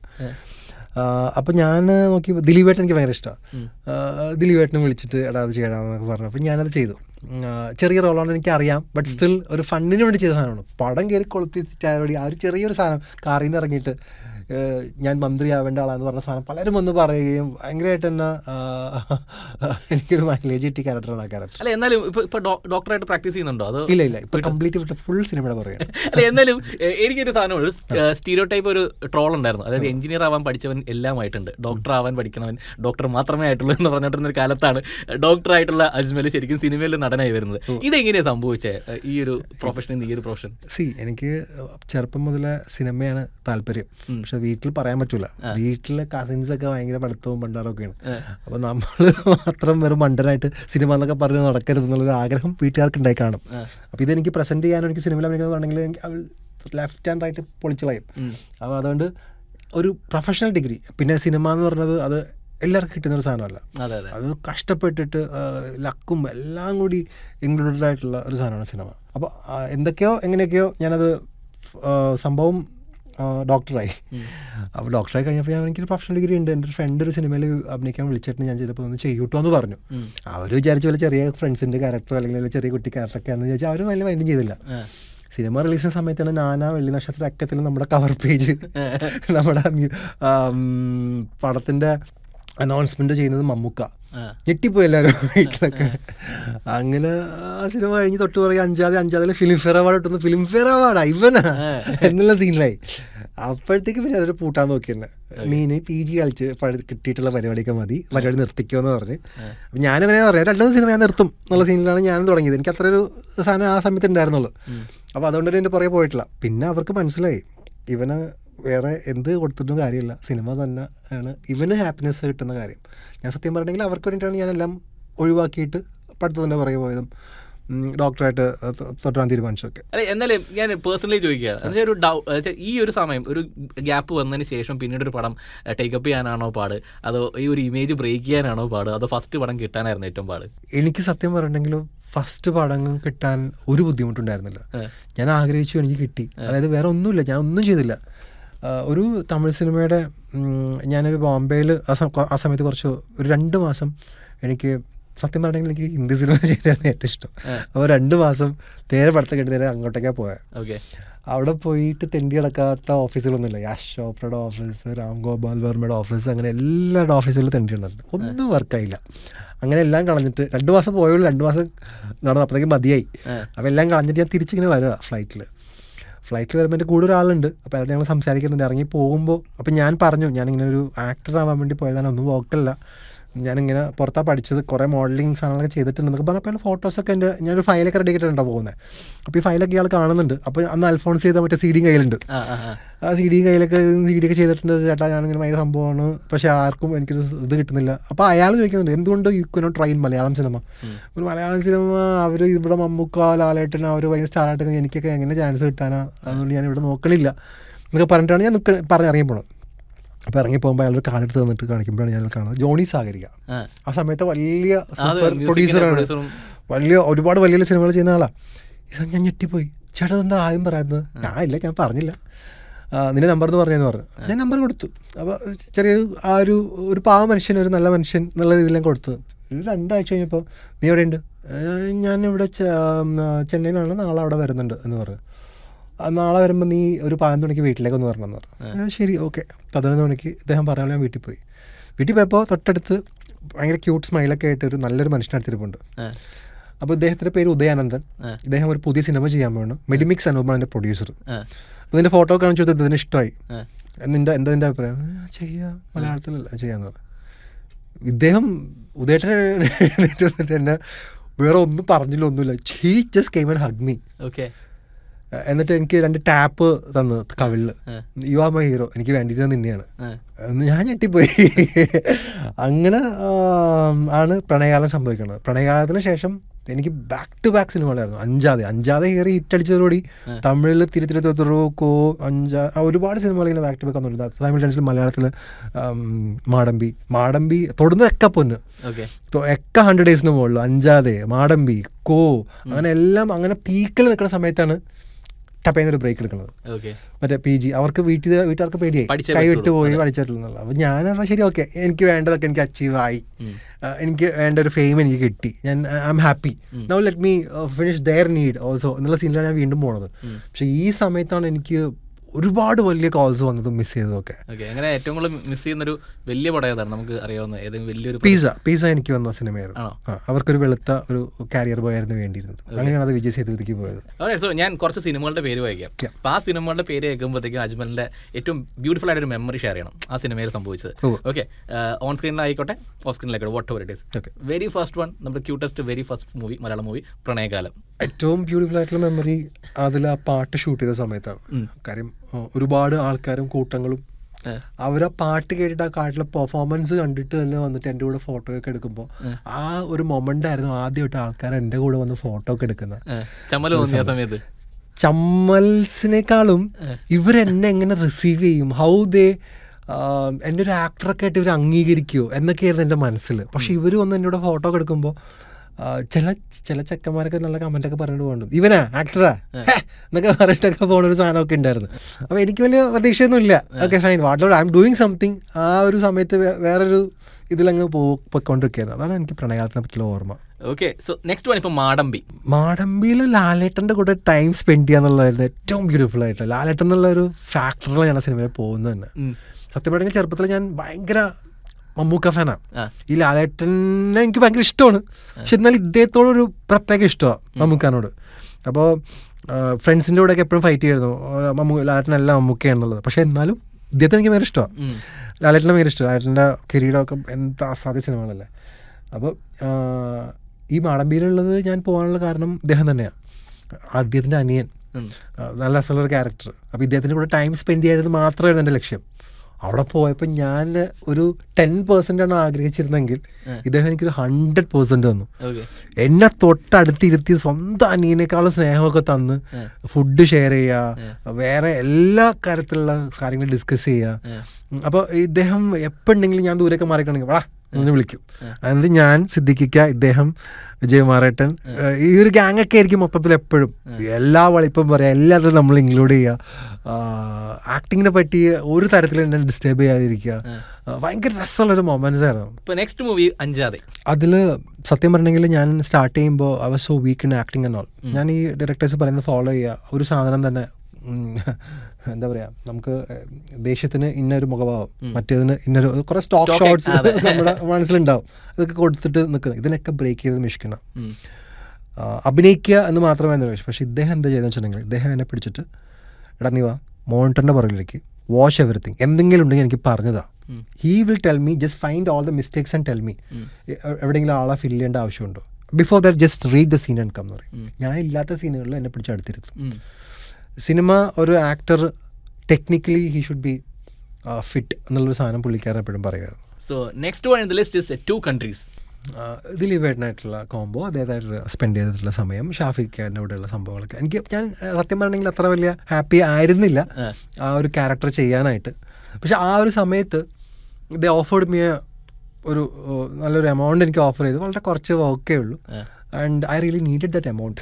അപ്പോൾ ഞാൻ നോക്കി ദിലീപേട്ടൻ എനിക്ക് ഭയങ്കര ഇഷ്ടമാണ് ദിലീപേട്ടനെ വിളിച്ചിട്ട് എടാ അത് ചെയ്യണമെന്നൊക്കെ പറഞ്ഞു അപ്പോൾ ഞാനത് ചെയ്തു ഉം, ആ, ചെറിയ റോളാണ് എനിക്ക് അറിയാം ബട്ട് സ്റ്റിൽ ഒരു ഫണ്ടിന് വേണ്ടി ചെയ്ത സാധനമാണ് പടം കയറി കൊളുത്തിച്ചിട്ടായോടി ആ ഒരു ചെറിയൊരു സാധനം കാറിൽ നിന്ന് ഇറങ്ങിയിട്ട് ഏഹ്, ഞാൻ മന്ത്രിയാവേണ്ട ആളാന്ന് പറഞ്ഞ സാധനം പലരും വന്ന് പറയുകയും ഭയങ്കരമായിട്ട് തന്നെ ആ, എനിക്കൊരു മൈലേജ് കിട്ടിയ ക്യാരക്ടറാണ് ആ ക്യാരക്ടർ അല്ല എന്നാലും ഇപ്പൊ ഇപ്പൊ ഡോക്ടറായിട്ട് പ്രാക്ടീസ് ചെയ്യുന്നുണ്ടോ അതോ ഇല്ല ഇല്ല ഇപ്പൊ കംപ്ലീറ്റ് വിട്ട് ഫുൾ സിനിമയുടെ പറയുകയാണ് അല്ല എന്നാലും എ, എനിക്കൊരു സാധനം ഒരു സ്റ്റീരിയോ ടൈപ്പ് ഒരു ട്രോൾ ഉണ്ടായിരുന്നു അതായത് എഞ്ചിനീയർ ആവാൻ പഠിച്ചവൻ എല്ലാമായിട്ടുണ്ട് ഡോക്ടർ ആവാൻ പഠിക്കണവൻ ഡോക്ടർ മാത്രമേ ആയിട്ടുള്ളൂ എന്ന് പറഞ്ഞിട്ടുള്ള ഒരു കാലത്താണ് ഡോക്ടർ ആയിട്ടുള്ള അജ്മൽ ശരിക്കും സിനിമയിൽ നടനായി വരുന്നത് ഇതെങ്ങനെയാണ് സംഭവിച്ചത് ഈ ഒരു പ്രൊഫഷൻ ഈ ഒരു പ്രൊഫഷൻ സി എനിക്ക് ചെറുപ്പം മുതലേ സിനിമയാണ് താല്പര്യം പക്ഷെ വീട്ടിൽ പറയാൻ പറ്റൂല വീട്ടിലെ കസിൻസ് ഒക്കെ ഭയങ്കര പഠിത്തവും പണ്ടാറും ഒക്കെയാണ് അപ്പൊ നമ്മൾ മാത്രം വെറും മണ്ടനായിട്ട് സിനിമ എന്നൊക്കെ പറഞ്ഞ് നടക്കരുത് എന്നുള്ളൊരു ആഗ്രഹം വീട്ടുകാർക്ക് ഉണ്ടായി കാണും അപ്പൊ ഇതെനിക്ക് പ്രസന്റ് ചെയ്യാനോ എനിക്ക് സിനിമയിൽ അഭിനയിക്കണമെന്നുണ്ടെങ്കിൽ എനിക്ക് അവൾ ലെഫ്റ്റ് ആൻഡ് റൈറ്റ് പൊളിച്ചു കളയും അപ്പോൾ അതുകൊണ്ട് ഒരു പ്രൊഫഷണൽ ഡിഗ്രി പിന്നെ സിനിമ എന്ന് പറഞ്ഞത് അത് എല്ലാവർക്കും കിട്ടുന്ന ഒരു സാധനമല്ല അതെ അതെ അത് കഷ്ടപ്പെട്ടിട്ട് ആ, ലക്കും എല്ലാം കൂടി ഇൻക്ലൂഡഡ് ആയിട്ടുള്ള ഒരു സാധനമാണ് സിനിമ അപ്പോൾ എന്തൊക്കെയോ എങ്ങനെയൊക്കെയോ ഞാനത് ആ, സംഭവം ആ, ഡോക്ടറായി അപ്പോൾ ഡോക്ടറായി കഴിഞ്ഞപ്പോൾ ഞാൻ എനിക്കൊരു പ്രൊഫഷണൽ ഡിഗ്രി ഉണ്ട് എൻ്റെ ഒരു ഫ്രണ്ട് ഒരു സിനിമയിൽ അഭിനയിക്കാൻ വിളിച്ചിട്ട് ഞാൻ ചിലപ്പോൾ ഒന്ന് ചെയ്യൂട്ടോ എന്ന് പറഞ്ഞു അവർ വിചാരിച്ച പോലെ ചെറിയ ഫ്രണ്ട്സിൻ്റെ ക്യാരക്ടർ അല്ലെങ്കിൽ വല്ല ചെറിയ കുട്ടി ക്യാരക്ടറൊക്കെ ആണെന്ന് ചോദിച്ചാൽ അവർ വലിയ മൈൻഡും ചെയ്തില്ല ആ. സിനിമ റിലീസ് ചെയ്യുന്ന സമയത്താണ് നാനാ വെള്ളി നക്ഷത്ര അക്കത്തിൽ നമ്മുടെ കവർ പേജ് നമ്മുടെ മ്യൂ- ആം, പടത്തിൻ്റെ അനൗൺസ്മെന്റ് ചെയ്യുന്നത് മമ്മൂക്ക ആ. ഞെട്ടിപ്പോയി എല്ലാവരും വീട്ടിലൊക്കെ അങ്ങനെ ആ സിനിമ കഴിഞ്ഞ് തൊട്ട് പറയും അഞ്ചാതെ അഞ്ചാതിലെ ഫിലിം ഫെയർ അവാർഡ് കിട്ടുന്നു ഫിലിം ഫെയർ അവാർഡാ ഇവനാ എന്നുള്ള സീനിലായി അപ്പോഴത്തേക്ക് പിന്നെ അവര് പൂട്ടാൻ നോക്കിയെന്നെ നീ ഇനി പി ജി കളിച്ച് പഴ- കിട്ടിയിട്ടുള്ള പരിപാടിയൊക്കെ മതി പരിപാടി നിർത്തിക്കുമെന്ന് പറഞ്ഞ് അപ്പം ഞാനിങ്ങനെ പറയാം രണ്ടു സിനിമ ഞാൻ നിർത്തും എന്നുള്ള സീനിലാണ് ഞാൻ തുടങ്ങിയത് എനിക്ക് അത്ര ഒരു സാധനം ആ സമയത്ത് ഉണ്ടായിരുന്നുള്ളൂ അപ്പോൾ അതുകൊണ്ട് തന്നെ എൻ്റെ പുറകെ പോയിട്ടില്ല പിന്നെ അവർക്ക് മനസ്സിലായി ഇവന് വേറെ എന്ത് കൊടുത്തിട്ടും കാര്യമില്ല സിനിമ തന്നെ ആണ് ഇവന് ഹാപ്പിനെസ് കിട്ടുന്ന കാര്യം ഞാൻ സത്യം പറഞ്ഞെങ്കിൽ അവർക്ക് വേണ്ടിയിട്ടാണ് ഞാനെല്ലാം ഒഴിവാക്കിയിട്ട് പഠിത്തത്തിൻ്റെ പുറകെ പോയതും ഉം, ഡോക്ടറായിട്ട് തൊ- തുടരാൻ തീരുമാനിച്ചതൊക്കെ അല്ല എന്നാലും ഞാൻ പേഴ്സണലി ചോദിക്കുകയാണ് എന്നുവെച്ചാൽ ഒരു ഡൗ എന്നുവെച്ചാൽ ഈ ഒരു സമയം ഒരു ഗ്യാപ്പ് വന്നതിന് ശേഷം പിന്നീട് ഒരു പടം ടേക്കപ്പ് ചെയ്യാനാണോ പാട് അതോ ഈ ഒരു ഇമേജ് ബ്രേക്ക് ചെയ്യാനാണോ പാട് അതോ ഫസ്റ്റ് പടം കിട്ടാനായിരുന്നു ഏറ്റവും പാട് എനിക്ക് സത്യം പറഞ്ഞിട്ടുണ്ടെങ്കിലും ഫസ്റ്റ് പടങ്ങൾ കിട്ടാൻ ഒരു ബുദ്ധിമുട്ടുണ്ടായിരുന്നില്ല ഏ. ഞാൻ ആഗ്രഹിച്ചു എനിക്ക് കിട്ടി അതായത് വേറെ ഒന്നുമില്ല ഞാൻ ഒന്നും ചെയ്തില്ല ആ, ഒരു തമിഴ് സിനിമയുടെ ഉം, ഞാനൊരു ബോംബെയിൽ ആ സം- ആ സമയത്ത് കുറച്ച് ഒരു രണ്ട് മാസം എനിക്ക് സത്യം പറഞ്ഞെങ്കിൽ എനിക്ക് ഹിന്ദി സിനിമ ചെയ്യാനായിരുന്നു ഏറ്റവും ഇഷ്ടം അപ്പോൾ രണ്ട് മാസം നേരെ പഠിത്തം കഴിഞ്ഞ് നേരെ അങ്ങോട്ടേക്കാണ് പോയത് ഓക്കെ അവിടെ പോയിട്ട് തെണ്ടി കിടക്കാത്ത ഓഫീസുകളൊന്നുമില്ല യാഷ് ചോപ്രയുടെ ഓഫീസ് രാം ഗോപാൽ വർമ്മയുടെ ഓഫീസ് അങ്ങനെ എല്ലാവരുടെ ഓഫീസുകളിലും തെണ്ടി കിടന്നിട്ടുണ്ട് ഒന്നും വർക്കായില്ല അങ്ങനെ എല്ലാം കളഞ്ഞിട്ട് രണ്ട് മാസം പോയുള്ളൂ രണ്ട് മാസം നടന്നു അപ്പോഴത്തേക്കും മതിയായി അപ്പോൾ എല്ലാം കളഞ്ഞിട്ട് ഞാൻ തിരിച്ചിങ്ങനെ വരിക ഫ്ലൈറ്റിൽ ഫ്ലൈറ്റിൽ വരുമ്പോൾ എൻ്റെ കൂടെ ഒരാളുണ്ട് അപ്പോൾ അയാൾ ഞങ്ങൾ സംസാരിക്കുന്നുണ്ട് ഇറങ്ങി പോകുമ്പോൾ അപ്പോൾ ഞാൻ പറഞ്ഞു ഞാനിങ്ങനെ ഒരു ആക്ടർ ആവാൻ വേണ്ടി പോയതാണ് ഒന്നും വോക്കല്ല ഞാനിങ്ങനെ പുറത്താണ് പഠിച്ചത് കുറേ മോഡലിംഗ് സാധനങ്ങളൊക്കെ ചെയ്തിട്ടുണ്ടെന്നൊക്കെ പറഞ്ഞപ്പോൾ അയാൾ ഫോട്ടോസൊക്കെ എൻ്റെ ഞാനൊരു ഫയലൊക്കെ റെഡി ആയിട്ടുണ്ടാണ് പോകുന്നത് അപ്പോൾ ഈ ഫയലൊക്കെ ഇയാൾ കാണുന്നുണ്ട് അപ്പോൾ അന്ന് അൽഫോൺസ് ചെയ്ത മറ്റേ സി ഡി കയ്യിലുണ്ട് ആ ആ ആ ആ സി ഡി കയ്യിലൊക്കെ സി ഡി ഒക്കെ ചെയ്തിട്ടുണ്ട് ചേട്ടാ ഞാനിങ്ങനെ ഭയങ്കര സംഭവമാണ് പക്ഷേ ആർക്കും എനിക്കൊരു ഇത് കിട്ടുന്നില്ല അപ്പോൾ അയാൾ ചോദിക്കുന്നുണ്ട് എന്തുകൊണ്ട് you gonna try Malayalam cinema ഒരു മലയാളം സിനിമ അവർ ഇവിടെ മമ്മൂക്ക ലാലേട്ടൻ അവർ ഭയങ്കര സ്റ്റാറായിട്ട് എനിക്കൊക്കെ എങ്ങനെ ചാൻസ് കിട്ടാനാ അതുകൊണ്ട് ഞാൻ ഇവിടെ നോക്കണില്ല എന്നൊക്കെ പറഞ്ഞിട്ടാണ് ഞാൻ നിൽക്ക പറഞ്ഞ് ഇറങ്ങി പോണത് അപ്പോൾ ഇറങ്ങി പോകുമ്പോൾ അയാളൊരു കാലെടുത്ത് തന്നിട്ട് കാണിക്കുമ്പോഴാണ് ഞാൻ കാണുന്നത് ജോണി സാഗരിക ആ. ആ സമയത്ത് വലിയ അത് സൂപ്പർ music പ്രൊഡ്യൂസറാണ് producer-ഉം. വലിയ ഒരുപാട് വലിയ വലിയ സിനിമകൾ ചെയ്യുന്ന ആളാണ് ഇത് ഞാൻ ഞെട്ടിപ്പോയി ചേട്ടാ എന്താ ആദ്യം പറയുന്നത് ഞാൻ ഇല്ല ഞാൻ പറഞ്ഞില്ല ആ, നിന്റെ നമ്പർ എന്ന് പറഞ്ഞെന്ന് പറഞ്ഞു ഞാൻ നമ്പർ കൊടുത്തു അപ്പോൾ ചെറിയൊരു ആ ഒരു ഒരു പാവ മനുഷ്യൻ ഒരു നല്ല മനുഷ്യൻ എന്നുള്ള രീതിയിൽ ഞാൻ കൊടുത്തത് ഒരു രണ്ടാഴ്ച കഴിഞ്ഞപ്പോൾ നീ എവിടെയുണ്ട് "ഏ, ഞാനിവിടെ ചെ- ഉം, ആ, ചെന്നൈയിലാണ് നാളെ അവിടെ വരുന്നുണ്ട് എന്ന് പറഞ്ഞു ആ, നാളെ വരുമ്പോൾ നീ ഒരു പതിനൊന്ന് മണിക്ക് വീട്ടിലേക്ക് ഒന്ന് വരണമെന്ന് പറഞ്ഞു ഞാൻ ശരി ഓക്കെ പതിനൊന്ന് മണിക്ക് ഇദ്ദേഹം പറയാൻ ഞാൻ വീട്ടിൽ പോയി വീട്ടിൽ പോയപ്പോൾ തൊട്ടടുത്ത് ഭയങ്കര ക്യൂട്ട് സ്മൈലൊക്കെ ആയിട്ട് ഒരു നല്ലൊരു മനുഷ്യനടുത്തിരിപ്പുണ്ട് ആ. അപ്പോൾ ഇദ്ദേഹത്തിൻ്റെ പേര് ഉദയാനന്ദൻ ആ. ഇദ്ദേഹം ഒരു പുതിയ സിനിമ ചെയ്യാൻ വേണം മെഡിമിക്സ് അനൂപാണ് എൻ്റെ പ്രൊഡ്യൂസർ ആ. അപ്പോൾ ഇതിൻ്റെ ഫോട്ടോ കാണിച്ചു കൊടുത്തത് ഇതിന് ഇഷ്ടമായി ആ. നിൻ്റെ എന്താ നിൻ്റെ അഭിപ്രായം "ആ, ചെയ്യാം മലയാളത്തിലല്ല ചെയ്യാന്ന് പറഞ്ഞു ഇദ്ദേഹം ഉദയേട്ടൻ എഴുന്നേറ്റ് വന്നിട്ട് എന്നെ വേറെ ഒന്നും പറഞ്ഞില്ല ഒന്നുമില്ല he just came and hug me okay എന്നിട്ട് എനിക്ക് രണ്ട് ടാപ്പ് തന്നു കവിളിൽ ആ. യു ആർ മൈ ഹീറോ എനിക്ക് വേണ്ടിയിട്ട് നിന്നെയാണ് ആ. എന്ന് ഞാൻ ഞെട്ടിപ്പോയി അങ്ങനെ ആം, ആണ് പ്രണയകാലം സംഭവിക്കുന്നത് പ്രണയകാലത്തിന് ശേഷം എനിക്ക് ബാക്ക് ടു ബാക്ക് സിനിമകളായിരുന്നു അഞ്ചാതെ അഞ്ചാതെ കയറി ഹിറ്റ് അടിച്ചതോടുകൂടി തമിഴിൽ തിരുത്തിരി കോ അഞ്ചാ ആ, ഒരുപാട് സിനിമകൾ ഇങ്ങനെ ബാക്ക് ടു ബാക്ക് വന്നിട്ടുണ്ട് തമിഴ് ടെൻസിൽ മലയാളത്തിൽ മാടമ്പി മാടമ്പി തൊടുന്നതൊക്കെ പൊന്ന് ഓക്കെ തൊ- ഒക്കെ ഹൺഡ്രഡ് ഡേയ്സിന് മുകളിൽ അഞ്ചാതെ മാടമ്പി കോ അങ്ങനെ എല്ലാം അങ്ങനെ പീക്കിൽ നിൽക്കുന്ന സമയത്താണ് ടപ്പേന്നൊരു ബ്രേക്ക് എടുക്കുന്നത് ഓക്കെ മറ്റേ പി ജി അവർക്ക് വീട്ടിൽ വീട്ടുകാർക്ക് പേടിയായി പഠിച്ചേ കൈവിട്ട് പറ്റുള്ളൂ. പോയി പഠിച്ചിട്ടുള്ള അപ്പോൾ ഞാൻ അപ്പോൾ ശരി ഓക്കെ എനിക്ക് വേണ്ടതൊക്കെ എനിക്ക് അച്ചീവ് ആയി ആ, എനിക്ക് വേണ്ട ഒരു ഫെയിം എനിക്ക് കിട്ടി ഞാൻ I'm happy now let me finish there need also എന്നുള്ള സീനിലാണ് ഞാൻ വീണ്ടും പോണത് പക്ഷേ ഈ സമയത്താണ് എനിക്ക് ഒരുപാട് വലിയ കോൾസ് വന്നതും മിസ് ചെയ്തതൊക്കെ ഓക്കെ അങ്ങനെ ഏറ്റവും കൂടുതൽ മിസ് ചെയ്യുന്നൊരു വലിയ പടം ഏതാണ് നമുക്ക് അറിയാവുന്ന ഏതെങ്കിലും വലിയൊരു പടം? പിസ പിസ എനിക്ക് വന്ന സിനിമയായിരുന്നു ആണോ? ആ, അവർക്കൊരു വെളുത്ത ഒരു കാരിയർ ബോയ് ആയിരുന്നു വേണ്ടിയിരുന്നത് അങ്ങനെയാണ് അത് വിജയ് സേതുപതിക്ക് പോയത് ഓക്കെ സോ ഞാൻ കുറച്ച് സിനിമകളുടെ പേര് വായിക്കാം അപ്പോൾ ആ സിനിമകളുടെ പേര് കേൾക്കുമ്പോഴത്തേക്കും അജ്മലിന്റെ ഏറ്റവും ബ്യൂട്ടിഫുൾ ആയിട്ട് ഒരു മെമ്മറി ഷെയർ ചെയ്യണം ആ സിനിമയിൽ സംഭവിച്ചത് ഉവ്വ്. ഓക്കെ ഓൺ സ്ക്രീനിലായിക്കോട്ടെ ഓഫ് സ്ക്രീനിലായിക്കോട്ടെ whatever it is Okay. Very first one നമ്മുടെ cutest very first movie Malayalam movie Pranayakalam ഏറ്റവും ബ്യൂട്ടിഫുൾ ആയിട്ടുള്ള മെമ്മറി അതിൽ ആ പാട്ട് ഷൂട്ട് ചെയ്ത സമയത്താണ് കാര്യം ആ, ഒരുപാട് ആൾക്കാരും കൂട്ടങ്ങളും ഏ. അവരാ പാട്ട് കേട്ടിട്ട് ആ കാട്ടിലെ പെർഫോമൻസ് കണ്ടിട്ട് തന്നെ വന്നിട്ട് എൻ്റെ കൂടെ ഫോട്ടോ ഒക്കെ എടുക്കുമ്പോൾ ആ ഒരു മൊമെന്റ് ആയിരുന്നു ആദ്യമായിട്ട് ആൾക്കാർ എൻ്റെ കൂടെ വന്ന് ഫോട്ടോ ഒക്കെ എടുക്കുന്നത് ഏ, ചമ്മല് തോന്നിയ ആ സമയത്ത് ചമ്മൽസിനേക്കാളും ഇവരെന്നെ എങ്ങനെ റിസീവ് ചെയ്യും ഹൗ ദേ എൻ്റെ ഒരു ആക്ടറൊക്കെ ആയിട്ട് ഇവർ അംഗീകരിക്കുമോ എന്നൊക്കെയായിരുന്നു എൻ്റെ മനസ്സിൽ പക്ഷെ ഇവർ വന്ന് എന്നോട് ഫോട്ടോ ഒക്കെ എടുക്കുമ്പോൾ ആ, ചില ചില ചെക്കന്മാരൊക്കെ നല്ല കമൻ്റ് ഒക്കെ പറഞ്ഞിട്ട് പോകുന്നുണ്ട് ഇവനാ ആക്ടറാ ഹേ, എന്നൊക്കെ പറഞ്ഞിട്ടൊക്കെ പോണ ഒരു സാധനമൊക്കെ ഉണ്ടായിരുന്നു അപ്പോൾ എനിക്ക് വലിയ പ്രതീക്ഷയൊന്നുമില്ല okay fine what I'm doing something ആ ഒരു സമയത്ത് വേ- വേറൊരു ഇതിലങ്ങ് പോ പോയിക്കൊണ്ടിരിക്കുകയായിരുന്നു അതാണ് എനിക്ക് പ്രണയകാലത്തിനെ പറ്റിയുള്ള ഓർമ്മ ഓക്കെ സോ നെക്സ്റ്റ് വൺ ഇപ്പം മാടമ്പി മാടമ്പിയിൽ ലാലേട്ടൻ്റെ കൂടെ ടൈം സ്പെൻഡ് ചെയ്യുക എന്നുള്ളതായിരുന്നു ഏറ്റവും ബ്യൂട്ടിഫുൾ ആയിട്ട് ലാലേട്ടൻ എന്നുള്ള ഒരു ഫാക്ടറിലാണ് ഞാൻ ആ സിനിമയിൽ പോകുന്നത് തന്നെ ഉം. സത്യം പറഞ്ഞാൽ ചെറുപ്പത്തിൽ ഞാൻ ഭയങ്കര മമ്മൂക്ക ഫാനാണ് ആ. ഈ ലാലേട്ടനെ എനിക്ക് ഭയങ്കര ഇഷ്ടമാണ് പക്ഷെ എന്നാൽ ഇദ്ദേഹത്തോടൊരു പ്രത്യേക ഇഷ്ടമാണ് മമ്മൂക്കാനോട് അപ്പോൾ ഫ്രണ്ട്സിൻ്റെ കൂടെയൊക്കെ എപ്പോഴും ഫൈറ്റ് ചെയ്യുന്നു മമ്മൂ ലാലേട്ടനല്ല മമ്മൂക്കയാണെന്നുള്ളത് പക്ഷെ എന്നാലും ഇദ്ദേഹത്തിന് എനിക്ക് ഭയങ്കര ഇഷ്ടമാണ് ഉം. ലാലേട്ടനെ ഭയങ്കര ഇഷ്ടമാണ് ലാലേട്ടൻ്റെ കിരീടമൊക്കെ എന്താ അസാധ്യ സിനിമകളല്ലേ അപ്പോൾ ഈ മാടമ്പിയിലുള്ളത് ഞാൻ പോകാനുള്ള കാരണം ഇദ്ദേഹം തന്നെയാണ് അദ്ദേഹത്തിൻ്റെ അനിയൻ ഉം. ആ, നല്ല രസമുള്ള ക്യാരക്ടർ അപ്പോൾ ഇദ്ദേഹത്തിൻ്റെ കൂടെ ടൈം സ്പെൻഡ് ചെയ്യാനത് മാത്രമായിരുന്നു എൻ്റെ ലക്ഷ്യം അവിടെ പോയപ്പോൾ ഞാൻ ഒരു ടെൻ പെർസെൻ്റ് ആണ് ആഗ്രഹിച്ചിരുന്നെങ്കിൽ ഇദ്ദേഹം എനിക്കൊരു ഹൺഡ്രഡ് പെർസെൻറ്റ് തന്നു ഓക്കെ എന്നെ തൊട്ടടുത്തിരുത്തി സ്വന്തം അനിയനേക്കാളും സ്നേഹമൊക്കെ തന്ന് ഫുഡ് ഷെയർ ചെയ്യുക വേറെ എല്ലാ കാര്യത്തിലുള്ള കാര്യങ്ങൾ ഡിസ്കസ് ചെയ്യുക അപ്പോൾ ഇദ്ദേഹം എപ്പോഴുണ്ടെങ്കിലും ഞാൻ ദൂരേക്ക് മാറിക്കണമെങ്കിൽ വാ എന്ന് വിളിക്കും എന്നിട്ട് ഞാൻ സിദ്ദിഖിക്ക ഇദ്ദേഹം വിജയകുമാറേട്ടൻ ഏഹ് ഈ ഒരു ഗ്യാങ് ഒക്കെ ആയിരിക്കും മൊത്തത്തിൽ എപ്പോഴും എല്ലാ വളിപ്പം പറയാം എല്ലാത്തിലും നമ്മൾ ഇൻക്ലൂഡ് ചെയ്യുക ആക്ടിങ്ങിനെ പറ്റി ഒരു തരത്തിൽ എന്നെ ഡിസ്റ്റർബ് ചെയ്യാതിരിക്കുക ആ, ഭയങ്കര രസമുള്ളൊരു മൊമെന്റ്സ് ആയിരുന്നു ഇപ്പൊ നെക്സ്റ്റ് മൂവി അഞ്ചാതെ അതിൽ സത്യം പറഞ്ഞെങ്കിൽ ഞാൻ സ്റ്റാർട്ട് ചെയ്യുമ്പോൾ അവ so weak in acting and all ഞാൻ ഈ ഡയറക്ടേഴ്സ് പറയുന്നത് ഫോളോ ചെയ്യുക ഒരു സാധനം തന്നെ ഉം, എന്താ പറയുക നമുക്ക് ദേഷ്യത്തിന് ഇന്നൊരു മുഖഭാവം മറ്റേതിന് ഇന്നൊരു കുറേ സ്റ്റോക്ക് Stock, ഷോട്ട്സ് അതെ. നമ്മുടെ മനസ്സിലുണ്ടാവും അതൊക്കെ കൊടുത്തിട്ട് നിൽക്കുന്നത് ഇതിനൊക്കെ ബ്രേക്ക് ചെയ്ത് മിഷ്ക്കണം ഉം. ആ, അഭിനയിക്കുക എന്ന് മാത്രമായിരുന്നു ലക്ഷ്യം പക്ഷേ ഇദ്ദേഹം എന്താ ചെയ്തെന്ന് വെച്ചിട്ടുണ്ടെങ്കിൽ ഇദ്ദേഹം എന്നെ പിടിച്ചിട്ട് എടാ നീ വാ മോണിറ്ററിൻ്റെ പുറകിലേക്ക് വാച്ച് എവറിത്തിങ് എന്തെങ്കിലും ഉണ്ടെങ്കിൽ എനിക്ക് പറഞ്ഞതാ he will tell me just find all the mistakes and tell me എവിടെയെങ്കിലും ആളെ ഫില്ല് ചെയ്യേണ്ട ആവശ്യമുണ്ടോ before that just read the scene and come എന്ന് പറയും ഞാൻ ഇല്ലാത്ത സീനുകളിൽ എന്നെ പിടിച്ച് അടുത്തിരുത്തും ഉം. സിനിമ ഒരു actor technically he should be fit എന്നുള്ളൊരു സാധനം പുള്ളിക്കാരൻ എപ്പോഴും പറയുമായിരുന്നു so next one in the list is two countries ഇതിൽ ഇവേട്ടനായിട്ടുള്ള കോംബോ അതേതായിട്ട് സ്പെൻഡ് ചെയ്തിട്ടുള്ള സമയം ഷാഫിഖ് ഖാൻ്റെ കൂടെയുള്ള സംഭവങ്ങളൊക്കെ എനിക്ക് ഞാൻ ആ, സത്യം പറഞ്ഞെങ്കിൽ അത്ര വലിയ ഹാപ്പി ആയിരുന്നില്ല ആ. ആ ഒരു ക്യാരക്ടർ ചെയ്യാനായിട്ട് പക്ഷെ ആ ഒരു സമയത്ത് ഇത് ഓഫേർഡ് മീ ഒരു ഓ, നല്ലൊരു എമൗണ്ട് എനിക്ക് ഓഫർ ചെയ്തു വളരെ കുറച്ച് വർക്കേ ഉള്ളൂ and I really needed that amount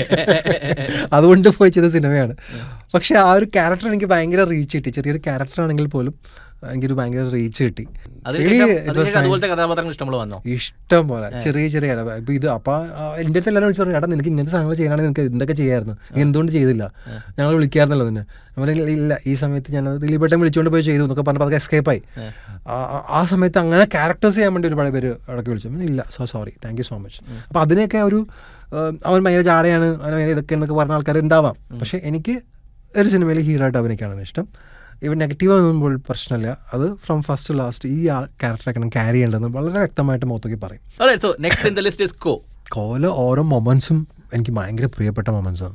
അതുകൊണ്ട് പോയി ചെയ്ത സിനിമയാണ് പക്ഷെ ആ ഒരു ക്യാരക്ടർ എനിക്ക് ഭയങ്കര റീച്ച് കിട്ടി ചെറിയൊരു ക്യാരക്ടർ ആണെങ്കിൽ പോലും എനിക്കൊരു ഭയങ്കര റീച്ച് കിട്ടി Really, അതിനുശേഷം it was അതിനുശേഷം nice. അതുപോലത്തെ കഥാപാത്രങ്ങൾ ഇഷ്ടമുള്ള വന്നോ ഇഷ്ടം പോലെ ചെറിയ ചെറിയ ഇട- ഇപ്പൊ ഇത് അപ്പൊ ആ, എൻ്റെ അടുത്ത് എല്ലാവരും വിളിച്ചു പറഞ്ഞു എടാ നിനക്ക് ഇങ്ങനത്തെ സാധനങ്ങൾ ചെയ്യാനാണെങ്കിൽ നിനക്ക് എന്തൊക്കെ ചെയ്യായിരുന്നു നീ എന്തുകൊണ്ട് ചെയ്തില്ല ഞങ്ങൾ വിളിക്കാറുണ്ടല്ലോ നിന്നെ ഞാൻ പറഞ്ഞു, ഇല്ല ഈ സമയത്ത് ഞാൻ ദിലീപേട്ടൻ വിളിച്ചുകൊണ്ട് പോയി ചെയ്തു എന്നൊക്കെ പറഞ്ഞപ്പോൾ അതൊക്കെ escape ആയി ആ- ആ- ആ സമയത്ത് അങ്ങനെ ക്യാരക്ടേഴ്സ് ചെയ്യാൻ വേണ്ടി ഒരുപാട് പേര് ഇടയ്ക്ക് വിളിച്ചു ഞാൻ പറഞ്ഞു, ഇല്ല so sorry thank you so much അപ്പോൾ അതിനെയൊക്കെ ഒരു ആ, അവൻ ഭയങ്കര ജാടയാണ് അവൻ ഭയങ്കര ഇതൊക്കെ എന്നൊക്കെ പറഞ്ഞ ആൾക്കാർ ഉണ്ടാവാം പക്ഷേ എനിക്ക് ഒരു സിനിമയിൽ ഹീറോ ആയിട്ട് അഭിനയിക്കാനാണ് ഇഷ്ടം ഇവൻ നെഗറ്റീവ് ആകുമ്പോൾ പ്രശ്നമില്ല അത് ഫ്രം ഫസ്റ്റ് ലാസ്റ്റ് ഈ ആ ക്യാരക്ടറൊക്കെ ക്യാരി ചെയ്യേണ്ടതെന്ന് വളരെ വ്യക്തമായിട്ട് മുഖത്തേക്ക് പറയും so next in the list is Ko കോല ഓരോ മൊമെൻസും എനിക്ക് ഭയങ്കര പ്രിയപ്പെട്ട മൊമെൻസാണ്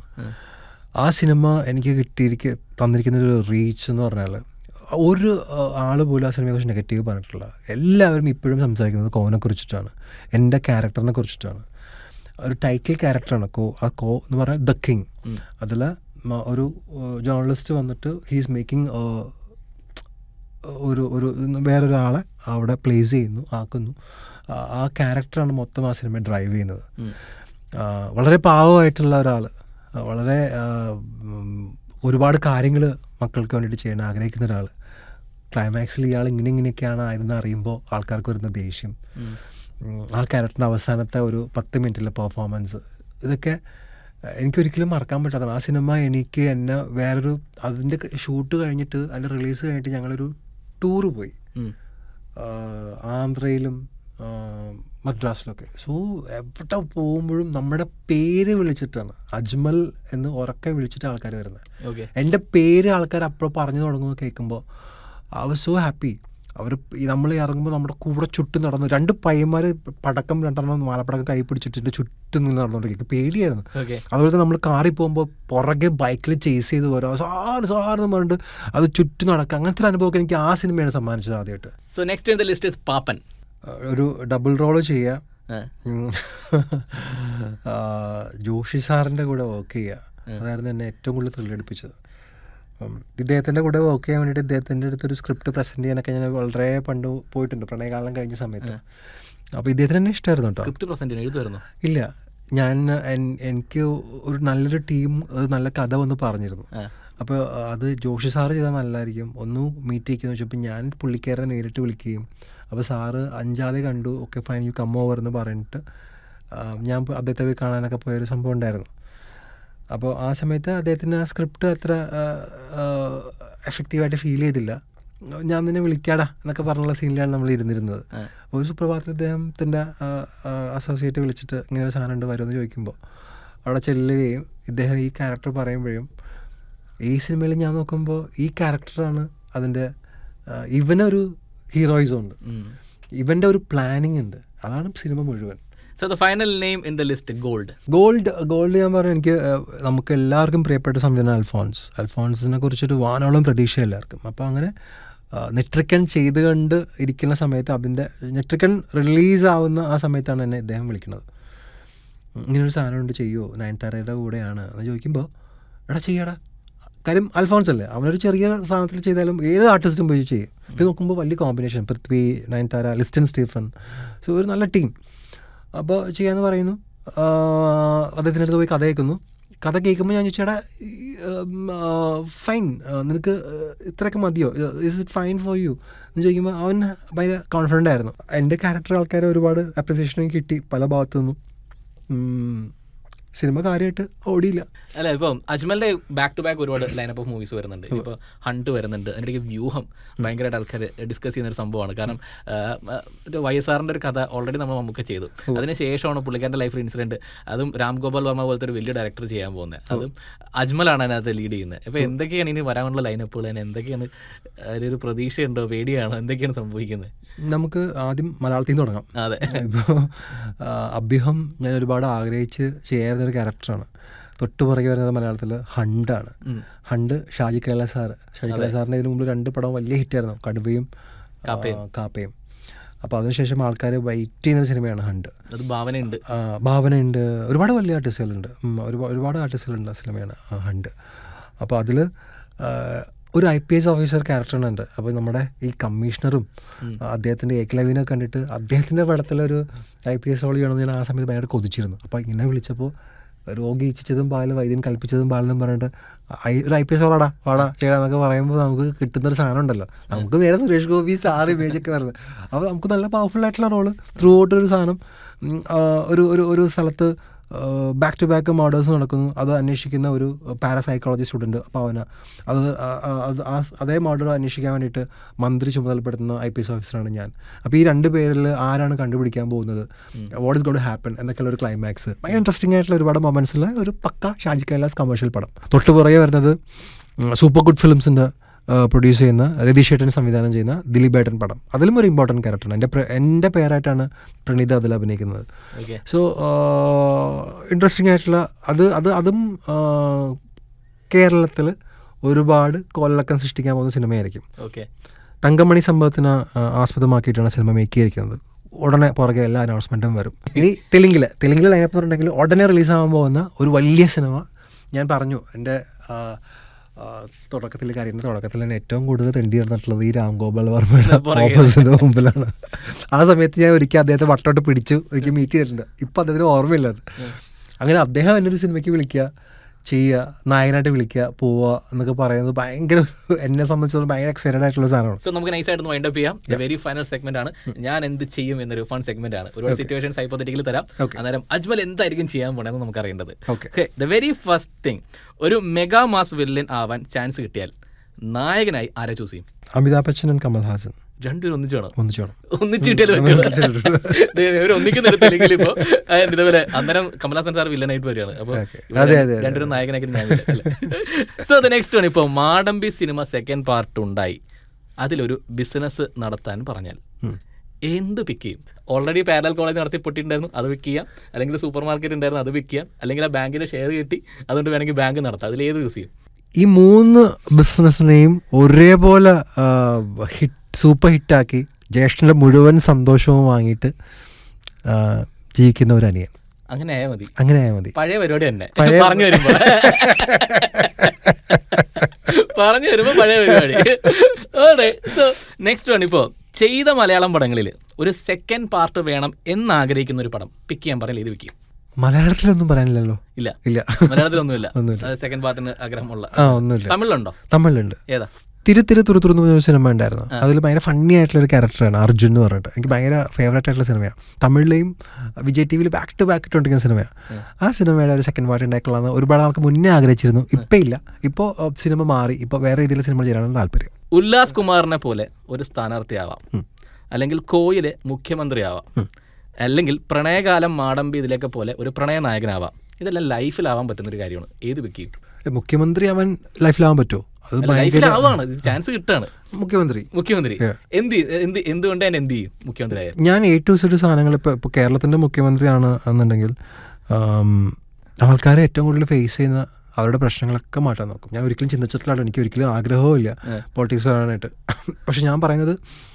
ആ സിനിമ എനിക്ക് കിട്ടിയിരിക്ക തന്നിരിക്കുന്ന ഒരു റീച്ച് എന്ന് പറഞ്ഞാൽ ഒരു ആൾ പോലും ആ സിനിമയെക്കുറിച്ച് നെഗറ്റീവ് പറഞ്ഞിട്ടില്ല എല്ലാവരും ഇപ്പോഴും സംസാരിക്കുന്നത് കോനെ കുറിച്ചിട്ടാണ് എൻ്റെ ക്യാരക്ടറിനെ കുറിച്ചിട്ടാണ് ഒരു ടൈറ്റിൽ ക്യാരക്ടറാണ് കോ ആ കോ എന്ന് പറഞ്ഞാൽ ദ കിങ് അതിൽ ഒരു ജേർണലിസ്റ്റ് വന്നിട്ട് ഹീസ് മേക്കിംഗ് ഒരു ഒരു വേറൊരാളെ അവിടെ പ്ലേസ് ചെയ്യുന്നു ആക്കുന്നു ആ- ആ ക്യാരക്ടറാണ് മൊത്തം ആ സിനിമ ഡ്രൈവ് ചെയ്യുന്നത് ആ, വളരെ പാവമായിട്ടുള്ള ഒരാൾ വളരെ ആ, ഉം, ഒരുപാട് കാര്യങ്ങൾ മക്കൾക്ക് വേണ്ടിയിട്ട് ചെയ്യാൻ ആഗ്രഹിക്കുന്ന ഒരാൾ ക്ലൈമാക്സിൽ ഇയാൾ ഇങ്ങനെ ഇങ്ങനെയൊക്കെയാണ് ആയതെന്ന് അറിയുമ്പോൾ ആൾക്കാർക്ക് വരുന്ന ദേഷ്യം ഉം, ആ ക്യാരക്ടറിൻ്റെ അവസാനത്തെ ഒരു പത്ത് മിനിറ്റിലെ പെർഫോമൻസ് ഇതൊക്കെ അഹ് എനിക്കൊരിക്കലും മറക്കാൻ പറ്റാത്തതാണ് ആ സിനിമ എനിക്ക് എന്നെ വേറൊരു അതിൻ്റെ ഷൂട്ട് കഴിഞ്ഞിട്ട് അതിൻ്റെ റിലീസ് കഴിഞ്ഞിട്ട് ഞങ്ങളൊരു ടൂറ് പോയി ആഹ് ആന്ധ്രയിലും ആഹ് മദ്രാസിലൊക്കെ സോ എവിടെ പോകുമ്പോഴും നമ്മുടെ പേര് വിളിച്ചിട്ടാണ് അജ്മൽ എന്ന് ഉറക്കെ വിളിച്ചിട്ട് ആൾക്കാർ വരുന്നത് ഓക്കെ എൻ്റെ പേര് ആൾക്കാർ അപ്പോൾ പറഞ്ഞു തുടങ്ങുന്നത് കേൾക്കുമ്പോൾ ഐ വാസ് സോ ഹാപ്പി അവർ നമ്മൾ ഇറങ്ങുമ്പോൾ നമ്മുടെ കൂടെ ചുറ്റും നടന്നു രണ്ട് പയ്യന്മാർ പടക്കം രണ്ടെണ്ണം മാലപ്പടക്കം കൈ പിടിച്ചിട്ട് ചുറ്റും നിന്ന് നടന്നുകൊണ്ടിരിക്കും പേടിയായിരുന്നു ഓക്കെ അതുപോലെ തന്നെ നമ്മൾ കാറിൽ പോകുമ്പോൾ പുറകെ ബൈക്കിൽ ചേസ് ചെയ്ത് വരാം സാറ് സാറെന്ന് പറഞ്ഞിട്ട് അത് ചുറ്റും നടക്കുക അങ്ങനത്തെ ഒരു അനുഭവമൊക്കെ എനിക്ക് ആ സിനിമയാണ് സമ്മാനിച്ചത് ആദ്യമായിട്ട് so next in the list is Pappan ഒരു ഡബിൾ റോള് ചെയ്യുക ആ. ഉം. ആ, ജോഷി സാറിൻ്റെ കൂടെ വർക്ക് ചെയ്യുക അതായിരുന്നു എന്നെ ഏറ്റവും കൂടുതൽ ത്രില്ലടിപ്പിച്ചത് ഉം, ഇദ്ദേഹത്തിൻ്റെ കൂടെ വർക്ക് ചെയ്യാൻ വേണ്ടിയിട്ട് ഇദ്ദേഹത്തിൻ്റെ അടുത്ത് ഒരു സ്ക്രിപ്റ്റ് പ്രസൻറ്റ് ചെയ്യാനൊക്കെ ഞാൻ വളരെ പണ്ട് പോയിട്ടുണ്ട് പ്രണയകാലം കഴിഞ്ഞ സമയത്ത് അപ്പോൾ ഇദ്ദേഹത്തിന് എന്നെ ഇഷ്ടമായിരുന്നു കേട്ടോ സ്ക്രിപ്റ്റ് പ്രസന്റ് എഴുതുമായിരുന്നു ഇല്ല ഞാൻ എൻ- എനിക്ക് ഒരു നല്ലൊരു ടീം ഒരു നല്ല കഥ വന്ന് പറഞ്ഞിരുന്നു ആ. അപ്പോൾ അത് ജോഷി സാറ് ചെയ്താൽ നല്ലതായിരിക്കും ഒന്ന് മീറ്റ് ചെയ്യിക്കുന്ന വെച്ചപ്പോൾ ഞാൻ പുള്ളിക്കാരെ നേരിട്ട് വിളിക്കുകയും അപ്പോൾ സാറ് അഞ്ചാതെ കണ്ടു okay fine you come over എന്ന് പറഞ്ഞിട്ട് ആ, ഞാൻ പോ- അദ്ദേഹത്തെ പോയി കാണാനൊക്കെ പോയൊരു സംഭവം ഉണ്ടായിരുന്നു അപ്പോൾ ആ സമയത്ത് അദ്ദേഹത്തിന് ആ സ്ക്രിപ്റ്റ് അത്ര എഫക്റ്റീവായിട്ട് ഫീൽ ചെയ്തില്ല ഞാൻ നിന്നെ വിളിക്കാടാ എന്നൊക്കെ പറഞ്ഞുള്ള സീനിലാണ് നമ്മൾ ഇരുന്നിരുന്നത് ആ. ഒരു സുപ്രഭാതത്തിൽ ഇദ്ദേഹത്തിൻ്റെ അസോസിയേറ്റ് വിളിച്ചിട്ട് ഇങ്ങനെ ഒരു സാധനം ഉണ്ട് വരുമെന്ന് ചോദിക്കുമ്പോൾ അവിടെ ചെല്ലുകയും ഇദ്ദേഹം ഈ ക്യാരക്ടർ പറയുമ്പോഴും ഈ സിനിമയിൽ ഞാൻ നോക്കുമ്പോൾ ഈ ക്യാരക്ടറാണ് അതിൻ്റെ ഇവനൊരു ഹീറോയിസം ഉണ്ട് ഇവൻ്റെ ഒരു പ്ലാനിങ് ഉണ്ട് അതാണ് സിനിമ മുഴുവൻ so the final name in the list gold gold gold ഞാൻ പറഞ്ഞു എനിക്ക് ഏഹ്, നമുക്ക് എല്ലാവർക്കും പ്രിയപ്പെട്ട സംവിധാനം അൽഫോൺസ് അൽഫോൺസിനെ കുറിച്ചൊരു വാനോളം പ്രതീക്ഷ എല്ലാവർക്കും അപ്പോൾ അങ്ങനെ നെട്രിക്കൻ ചെയ്ത് കണ്ട് ഇരിക്കുന്ന സമയത്ത് അതിൻ്റെ നെട്രിക്കൻ റിലീസ് ആവുന്ന ആ സമയത്താണ് എന്നെ ഇദ്ദേഹം വിളിക്കുന്നത് ഇങ്ങനൊരു സാധനമുണ്ട് ചെയ്യുമോ നയൻതാരയുടെ കൂടെയാണ് എന്ന് ചോദിക്കുമ്പോൾ എടാ ചെയ്യടാ കാര്യം അൽഫോൺസ് അല്ലേ അവനൊരു ചെറിയ സാധനത്തിൽ ചെയ്താലും ഏത് ആർട്ടിസ്റ്റും പോയി ചെയ്യും ഇത് നോക്കുമ്പോൾ വലിയ കോമ്പിനേഷൻ പൃഥ്വി നയൻതാര ലിസ്റ്റൻ സ്റ്റീഫൻ സോ ഒരു നല്ല ടീം അപ്പോൾ ചെയ്യാന്ന് പറയുന്നു അദ്ദേഹത്തിൻ്റെ അടുത്ത് പോയി കഥ കേൾക്കുന്നു കഥ കേൾക്കുമ്പോൾ ഞാൻ ചോദിച്ചേടാ ഫൈൻ നിനക്ക് ഏഹ്, ഇത്രയൊക്കെ മതിയോ is it fine for you എന്ന് ചോദിക്കുമ്പോൾ അവൻ ഭയങ്കര കോൺഫിഡൻ്റ് ആയിരുന്നു എൻ്റെ ക്യാരക്ടർ ആൾക്കാർ ഒരുപാട് അപ്രിസിയേഷനും കിട്ടി പല ഭാഗത്തു നിന്നും ഉം, സിനിമ കാര്യമായിട്ട് ഓടിയില്ല അല്ല ഇപ്പം അജ്മലിന്റെ ബാക്ക് ടു ബാക്ക് ഒരുപാട് ലൈനപ്പ് ഓഫ് മൂവീസ് വരുന്നുണ്ട് ഇപ്പോൾ ഹണ്ട് വരുന്നുണ്ട് അതിനിടയ്ക്ക് വ്യൂഹം ഭയങ്കരമായിട്ട് ആൾക്കാർ ഡിസ്കസ് ചെയ്യുന്ന ഒരു സംഭവമാണ് കാരണം വൈ എസ് ആറിന്റെ ഒരു കഥ ഓൾറെഡി നമ്മൾ നമുക്ക് ചെയ്തു അതിനുശേഷമാണ് പുള്ളിക്കാരൻ്റെ ലൈഫ് ഇൻസിഡന്റ് അതും രാം ഗോപാൽ വർമ്മ പോലത്തെ ഒരു വലിയ ഡയറക്ടർ ചെയ്യാൻ പോകുന്നത് അതും അജ്മലാണ് അതിനകത്ത് ലീഡ് ചെയ്യുന്നത് അപ്പോൾ എന്തൊക്കെയാണ് ഇനി വരാനുള്ള ലൈനപ്പുകൾ അതിന് എന്തൊക്കെയാണ് ഒരു പ്രതീക്ഷയുണ്ടോ പേടിയാണോ എന്തൊക്കെയാണ് സംഭവിക്കുന്നത് നമുക്ക് ആദ്യം മലയാളത്തിൽ നിന്ന് തുടങ്ങാം അതെ ഇപ്പോൾ അഭ്യൂഹം ഞാൻ ഒരുപാട് ആഗ്രഹിച്ച് ചെയ്യാറുന്ന ഒരു ക്യാരക്ടറാണ് തൊട്ട് പുറകെ വരുന്നത് മലയാളത്തിൽ ഹണ്ടാണ് ഉം. ഹണ്ട് ഷാജി കൈലാസ് സാറ് ഷാജി കൈലാസ് സാറിൻ്റെ ഇതിനു മുമ്പ് രണ്ട് പടം വലിയ ഹിറ്റായിരുന്നു കടുവയും ആ, കാപ്പയും അപ്പോൾ അതിനുശേഷം ആൾക്കാർ വെയിറ്റ് ചെയ്യുന്ന സിനിമയാണ് ഹണ്ട് അത് ഭാവനയുണ്ട് ആ, ഭാവനയുണ്ട് ഒരുപാട് വലിയ ആർട്ടിസ്റ്റുകളുണ്ട് ഉം, ഒരുപാട് ഒരുപാട് ആർട്ടിസ്റ്റുകളുണ്ട് ആ സിനിമയാണ് ആ ഹണ്ട് അപ്പോൾ അതിൽ ഒരു ഐ പി എസ് ഓഫീസർ ക്യാരക്ടറാണ് ഉണ്ട് അപ്പോൾ നമ്മുടെ ഈ കമ്മീഷണറും അദ്ദേഹത്തിൻ്റെ ഏകലവീനെ കണ്ടിട്ട് അദ്ദേഹത്തിൻ്റെ പടത്തിലൊരു ഐ പി എസ് റോൾ ചെയ്യണമെന്ന് ഞാൻ ആ സമയത്ത് ഭയങ്കര കൊതിച്ചിരുന്നു അപ്പോൾ ഇങ്ങനെ വിളിച്ചപ്പോൾ രോഗി ഇച്ഛിച്ചതും പാല് വൈദ്യൻ കൽപ്പിച്ചതും പാലെന്നും പറഞ്ഞിട്ട് ഐ- ഒരു ഐ പി എസ് റോളാടാ വാടാ ചെയ്യടാന്നൊക്കെ പറയുമ്പോൾ നമുക്ക് കിട്ടുന്നൊരു സാധനം ഉണ്ടല്ലോ നമുക്ക് നേരെ സുരേഷ് ഗോപി സാർ ഇമേജ് ഒക്കെ വരുന്നത് അപ്പോൾ നമുക്ക് നല്ല പവർഫുൾ ആയിട്ടുള്ള റോള് ത്രൂ ഔട്ട് ഒരു സാധനം ഉം, ആ, ഒരു ഒരു ഒരു സ്ഥലത്ത് ബാക്ക് ടു ബാക്ക് മർഡേഴ്സ് നടക്കുന്നു അത് അന്വേഷിക്കുന്ന ഒരു പാരാസൈക്കോളജി സ്റ്റുഡൻറ്റ് അപ്പോൾ അവന് അത് ആ- ആ- അത് ആ അതേ മർഡർ അന്വേഷിക്കാൻ വേണ്ടിയിട്ട് മന്ത്രി ചുമതലപ്പെടുത്തുന്ന ഐ പി എസ് ഓഫീസറാണ് ഞാൻ അപ്പോൾ ഈ രണ്ട് പേരിൽ ആരാണ് കണ്ടുപിടിക്കാൻ പോകുന്നത് വാട്ട് ഇസ് ഗോൺ ഹാപ്പൻ എന്നൊക്കെയുള്ള ഒരു ക്ലൈമാക്സ് ഭയങ്കര ഇൻട്രസ്റ്റിംഗ് ആയിട്ടുള്ള ഒരുപാട് മൊമെൻറ്റ്സിൽ ഒരു പക്ക ഷാജി കൈലാസ് കമേഴ്ഷ്യൽ പടം തൊട്ട് പുറകെ വരുന്നത് സൂപ്പർ ഗുഡ് ഫിലിംസിൻ്റെ പ്രൊഡ്യൂസ് ചെയ്യുന്ന രതീഷ് ഏട്ടൻ സംവിധാനം ചെയ്യുന്ന ദിലീപ് ഏട്ടൻ പടം അതിലും ഒരു ഇമ്പോർട്ടൻറ്റ് ക്യാരക്ടറാണ് എൻ്റെ പ്ര- എൻ്റെ പേരായിട്ടാണ് പ്രണീത അതിൽ അഭിനയിക്കുന്നത് ഓക്കെ സോ ഇൻട്രസ്റ്റിംഗ് ആയിട്ടുള്ള അത് അത് അതും കേരളത്തിൽ ഒരുപാട് കൊല്ലക്കം സൃഷ്ടിക്കാൻ പോകുന്ന സിനിമയായിരിക്കും ഓക്കെ തങ്കമണി സംഭവത്തിന് ആ, ആസ്പദമാക്കിയിട്ടാണ് സിനിമ മേക്ക് ചെയ്തിരിക്കുന്നത് ഉടനെ പുറകെ എല്ലാ അനൗൺസ്മെൻറ്റും വരും ഇനി തെലുങ്കിൽ തെലുങ്കിൽ ലൈനപ്പ് പറഞ്ഞിട്ടുണ്ടെങ്കിൽ ഉടനെ റിലീസാകാൻ പോകുന്ന ഒരു വലിയ സിനിമ ഞാൻ പറഞ്ഞു എൻ്റെ ആ, ആ, തുടക്കത്തിൽ കാര്യൻ്റെ തുടക്കത്തിൽ തന്നെ ഏറ്റവും കൂടുതൽ തെണ്ടി നടന്നിട്ടുള്ളത് ഈ രാം ഗോപാൽ വർമ്മയുടെ ഓഫീസിൻ്റെ മുമ്പിലാണ് ആ സമയത്ത് ഞാൻ ഒരിക്കൽ അദ്ദേഹത്തെ വട്ടോട്ട് പിടിച്ചു ഒരിക്കൽ മീറ്റ് ചെയ്തിട്ടുണ്ട് ഇപ്പം അദ്ദേഹത്തിന് ഓർമ്മയില്ല അത് അങ്ങനെ അദ്ദേഹം എന്നെ ഒരു സിനിമയ്ക്ക് വിളിക്കുക ചെയ്യുക നായകനായിട്ട് വിളിക്കുക പോവുക എന്നൊക്കെ പറയുന്നത് ഭയങ്കര ഒരു- എന്നെ സംബന്ധിച്ചിടത്തോളം ഭയങ്കര എക്സൈറ്റഡ് ആയിട്ടുള്ള സാധനമാണ് സോ നമുക്ക് നൈസായിട്ട് വൈൻഡ് അപ്പ് ചെയ്യാം വെരി ഫൈനൽ സെഗ്മെന്റ് ആണ് ഞാൻ എന്ത് ചെയ്യും എന്നൊരു ഫൺ സെഗ്മെന്റ് ആണ് ഒരുപാട് സിറ്റുവേഷൻസ് ഹൈപ്പോത്തറ്റിക്കൽ തരാം Okay. അന്നേരം അജ്മൽ എന്തായിരിക്കും ചെയ്യാൻ പോണെന്ന് നമുക്ക് അറിയേണ്ടത് Okay. The very first thing ഒരു മെഗാ മാസ് വില്ലൻ ആവാൻ ചാൻസ് കിട്ടിയാൽ നായകനായി ആരെ ചൂസ് ചെയ്യും അമിതാഭ് ബച്ചൻ ആൻഡ് കമൽ ഹാസൻ രണ്ടുപേരും ഒന്നിച്ചാണോ ഒന്നിച്ചു വേണം ഒന്നിച്ചിട്ടേ ഇവർ ഒന്നിക്കുന്ന എടുത്തില്ലെങ്കിൽ ഇപ്പൊ ആ, ഇതേപോലെ അന്നേരം കമലഹാസൻ സാർ വില്ലനായിട്ട് വരികയാണ് അപ്പൊ Okay. ഇവര് അതെ, അതെ, അതെ. രണ്ടുപേരും നായകനാക്കി സോ ദ നെക്സ്റ്റ് ആണ് ഇപ്പൊ മാടമ്പി സിനിമ സെക്കൻഡ് പാർട്ട് ഉണ്ടായി അതിലൊരു ബിസിനസ് നടത്താൻ പറഞ്ഞാൽ എന്ത് പിക്ക് ചെയ്യും ഓൾറെഡി പാരലൽ കോളേജ് നടത്തി പൊട്ടിയിട്ടുണ്ടായിരുന്നു അത് വിൽക്ക് ചെയ്യാം അല്ലെങ്കിൽ സൂപ്പർ മാർക്കറ്റ് ഉണ്ടായിരുന്നു അത് വിൽക്ക് ചെയ്യാം അല്ലെങ്കിൽ ആ ബാങ്കിന്റെ ഷെയർ കിട്ടി അതുകൊണ്ട് വേണമെങ്കിൽ ബാങ്ക് നടത്താം അതിൽ ഏത് യൂസ് ചെയ്യും ഈ മൂന്ന് ബിസിനസ്സിനെയും ഒരേപോലെ ഹിറ്റ് സൂപ്പർ ഹിറ്റാക്കി ജ്യേഷ്ഠൻ്റെ മുഴുവൻ സന്തോഷവും വാങ്ങിയിട്ട് ആ, ജീവിക്കുന്ന ഒരു അനിയൻ അങ്ങനെ ആയാൽ മതി അങ്ങനെ ആയാൽ മതി പഴയ പരിപാടി തന്നെ പഴയ- പറഞ്ഞു വരുമ്പോ പറഞ്ഞു വരുമ്പോ പഴയ പരിപാടി നെക്സ്റ്റ് വൺ ഇപ്പോ ചെയ്ത മലയാളം പടങ്ങളിൽ ഒരു സെക്കൻഡ് പാർട്ട് വേണം എന്നാഗ്രഹിക്കുന്ന ഒരു പടം പിക്ക് ചെയ്യാൻ പറഞ്ഞാൽ ഇത് വിൽക്കും മലയാളത്തിലൊന്നും പറയാനില്ലല്ലോ ഇല്ല ഇല്ല മലയാളത്തിലൊന്നുമില്ല ഒന്നുമില്ല. സെക്കൻഡ് പാർട്ടിന് ആഗ്രഹമുള്ള ആ ഒന്നുമില്ല തമിഴിലുണ്ടോ തമിഴിലുണ്ട് ഏതാ തിരു തിരു തുറു തുറന്നു ഒരു സിനിമ ഉണ്ടായിരുന്നു അതിൽ ഭയങ്കര ഫണ്ണി ആയിട്ടുള്ള ഒരു ക്യാരക്ടറാണ് അർജുൻ എന്ന് പറഞ്ഞിട്ട് എനിക്ക് ഭയങ്കര ഫേവറേറ്റ് ആയിട്ടുള്ള സിനിമയാണ് തമിഴിലെയും വിജയ് ടി വിയിൽ ബാക്ക് ടു ബാക്ക് ഇട്ടുകൊണ്ടിരിക്കുന്ന സിനിമയാണ് ആ സിനിമയുടെ ഒരു സെക്കൻഡ് പാർട്ട് ഉണ്ടായിട്ടുള്ളതെന്ന് ഒരുപാട് ആൾക്ക് മുന്നേ ആഗ്രഹിച്ചിരുന്നു ഇപ്പം ഇല്ല ഇപ്പോൾ സിനിമ മാറി ഇപ്പോൾ വേറെ രീതിയിലുള്ള സിനിമ ചെയ്യാനാണ് താല്പര്യം ഉല്ലാസ് കുമാറിനെ പോലെ ഒരു സ്ഥാനാർത്ഥിയാവാം അല്ലെങ്കിൽ കോയിലെ മുഖ്യമന്ത്രിയാവാം അല്ലെങ്കിൽ പ്രണയകാലം മാടമ്പി ഇതിലേക്ക് പോലെ ഒരു പ്രണയ നായകനാവാം ഇതെല്ലാം ലൈഫിലാവാൻ പറ്റുന്ന ഒരു കാര്യമാണ് ഏത് വെക്കും മുഖ്യമന്ത്രി അവൻ ലൈഫിലാവാൻ പറ്റുമോ അത് ഭയങ്കര ലൈഫിലാവാണ് ചാൻസ് കിട്ടാണ് മുഖ്യമന്ത്രി മുഖ്യമന്ത്രി എന്ത് എന്ത് എന്തുകൊണ്ട് ഞാൻ എന്ത് ചെയ്യും മുഖ്യമന്ത്രി ആയാൽ ഞാൻ എ ടു സെഡ് സാധനങ്ങൾ ഇപ്പോൾ ഇപ്പോൾ കേരളത്തിൻ്റെ മുഖ്യമന്ത്രിയാണ് എന്നുണ്ടെങ്കിൽ ആം, ആൾക്കാരെ ഏറ്റവും കൂടുതൽ ഫേസ് ചെയ്യുന്ന അവരുടെ പ്രശ്നങ്ങളൊക്കെ മാറ്റാൻ നോക്കും ഞാൻ ഒരിക്കലും ചിന്തിച്ചിട്ടില്ല എനിക്ക് ഒരിക്കലും ആഗ്രഹവും ഇല്ല പോളിറ്റിക്സ് വരാനായിട്ട് പക്ഷെ ഞാൻ പറയുന്നത്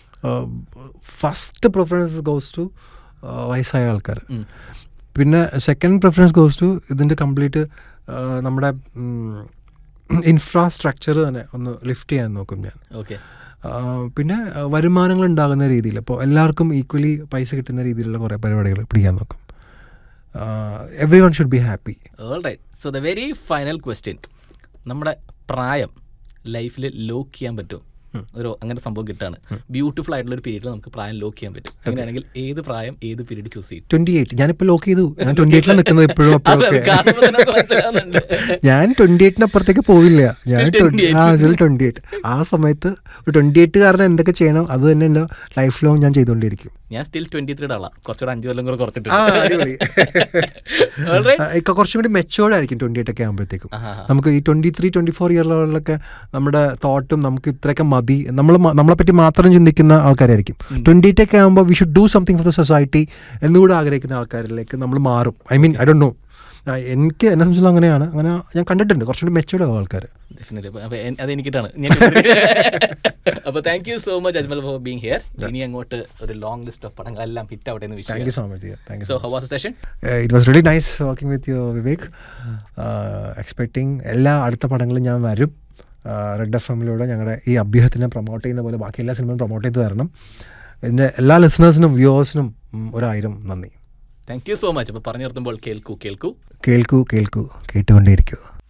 ഫസ്റ്റ് പ്രിഫറൻസ് ഗോസ് ടു വയസ്സായ ആൾക്കാർ പിന്നെ സെക്കൻഡ് പ്രിഫറൻസ് ഗോസ് ടു ഇതിൻ്റെ കംപ്ലീറ്റ് നമ്മുടെ ഇൻഫ്രാസ്ട്രക്ചർ തന്നെ ഒന്ന് ലിഫ്റ്റ് ചെയ്യാൻ നോക്കും ഞാൻ ഓക്കെ ആ, പിന്നെ ആ, വരുമാനങ്ങൾ ഉണ്ടാകുന്ന രീതിയിൽ അപ്പോൾ എല്ലാവർക്കും ഈക്വലി പൈസ കിട്ടുന്ന രീതിയിലുള്ള കുറേ പരിപാടികൾ പിടിക്കാൻ നോക്കും every one should be happy all right so the very final question നമ്മുടെ പ്രായം ലൈഫിൽ ലോക്ക് ചെയ്യാൻ പറ്റും ഒരു അങ്ങനെ സംഭവം കിട്ടാണ് ബ്യൂട്ടിഫുൾ ആയിട്ടുള്ള ഒരു പീരീഡിൽ നമുക്ക് പ്രായം ലോക്ക് ചെയ്യാൻ പറ്റും അങ്ങനെയാണെങ്കിൽ ഏത് പ്രായം ഏത് പീരീഡ് ചൂസ് ചെയ്യും ട്വൻറ്റി എയ്റ്റ് ഞാനിപ്പോൾ ലോക്ക് ചെയ്തു ഞാൻ ട്വൻറ്റി എയ്റ്റിലാണ് നിൽക്കുന്നത് ഇപ്പോഴും അത് അത് അപ്പോഴൊക്കെ കാണുമ്പോൾ തന്നെ നമുക്ക് മനസ്സിലാവുന്നുണ്ട്. ഞാൻ ട്വൻറ്റി എയ്റ്റിന് അപ്പുറത്തേക്ക് പോവില്ല ഞാൻ Still 28. ആ സ്റ്റിൽ ട്വൻറ്റി എയ്റ്റ് ആ സമയത്ത് ഒരു ട്വൻറ്റി എയ്റ്റ് കാരണം എന്തൊക്കെ ചെയ്യണം അത് തന്നെ എൻ്റെ ലൈഫ് ലോങ് ഞാൻ ചെയ്തുകൊണ്ടിരിക്കും ഞാൻ സ്റ്റിൽ ട്വന്റി ത്രീയുടെ ആളാണ് കുറച്ചുകൂടെ അഞ്ചു കൊല്ലം കൂടെ ആ, കുറച്ചിട്ടുണ്ട് അടിപൊളി. All right. ആ, ഇക്ക കുറച്ചും കൂടി മെച്ചോർഡ് ആയിരിക്കും ട്വൻറ്റി എയ്റ്റ് ഒക്കെ ആകുമ്പോഴത്തേക്കും ആഹാ. നമുക്ക് ഈ ട്വൻറ്റി ത്രീ ട്വൻറ്റി ഫോർ ഇയറിലൊക്കെ നമ്മുടെ തോട്ടും നമുക്ക് ഇത്രയൊക്കെ മതി നമ്മൾ നമ്മളെ പറ്റി മാത്രം ചിന്തിക്കുന്ന ആൾക്കാരായിരിക്കും ട്വൻറ്റി എയ്റ്റ് ഒക്കെ ആകുമ്പോൾ we should do something for the society എന്നുകൂടെ ആഗ്രഹിക്കുന്ന ആൾക്കാരിലേക്ക് നമ്മൾ മാറും I mean I don't know എനിക്ക് എന്നെ സംബന്ധിച്ചുള്ള അങ്ങനെയാണ് അങ്ങനെ ഞാൻ കണ്ടിട്ടുണ്ട് കുറച്ചുകൂടി മെച്ചോർഡ് ആവും ആൾക്കാർ ഡെഫിനറ്റ്ലി അപ്പോൾ അത് എനിക്കിട്ടാണ് അപ്പോൾ thank you so much Ajmal for being here ഇനി അങ്ങോട്ട് ഒരു ലോങ് ലിസ്റ്റ് ഓഫ് പടങ്ങളെല്ലാം ഹിറ്റ് ആവട്ടെ എന്ന് താങ്ക് യു വിഷയം so much dear thank you so how was session it was really nice working with you Vivek expecting എല്ലാ അടുത്ത പടങ്ങളും ഞാൻ വരും റെഡ് എഫ് എമ്മിലൂടെ ഞങ്ങളുടെ ഈ അഭ്യൂഹത്തിനെ പ്രൊമോട്ട് ചെയ്യുന്ന പോലെ ബാക്കി എല്ലാ സിനിമയും പ്രൊമോട്ട് ചെയ്ത് തരണം ഇതിൻ്റെ എല്ലാ ലിസണേഴ്സിനും വ്യൂവേഴ്സിനും ഒരായിരം നന്ദി താങ്ക് യു സോ മച്ച് അപ്പോൾ പറഞ്ഞു നിർത്തുമ്പോൾ കേൾക്കൂ കേൾക്കൂ കേൾക്കൂ കേൾക്കൂ കേട്ടുകൊണ്ടേയിരിക്കൂ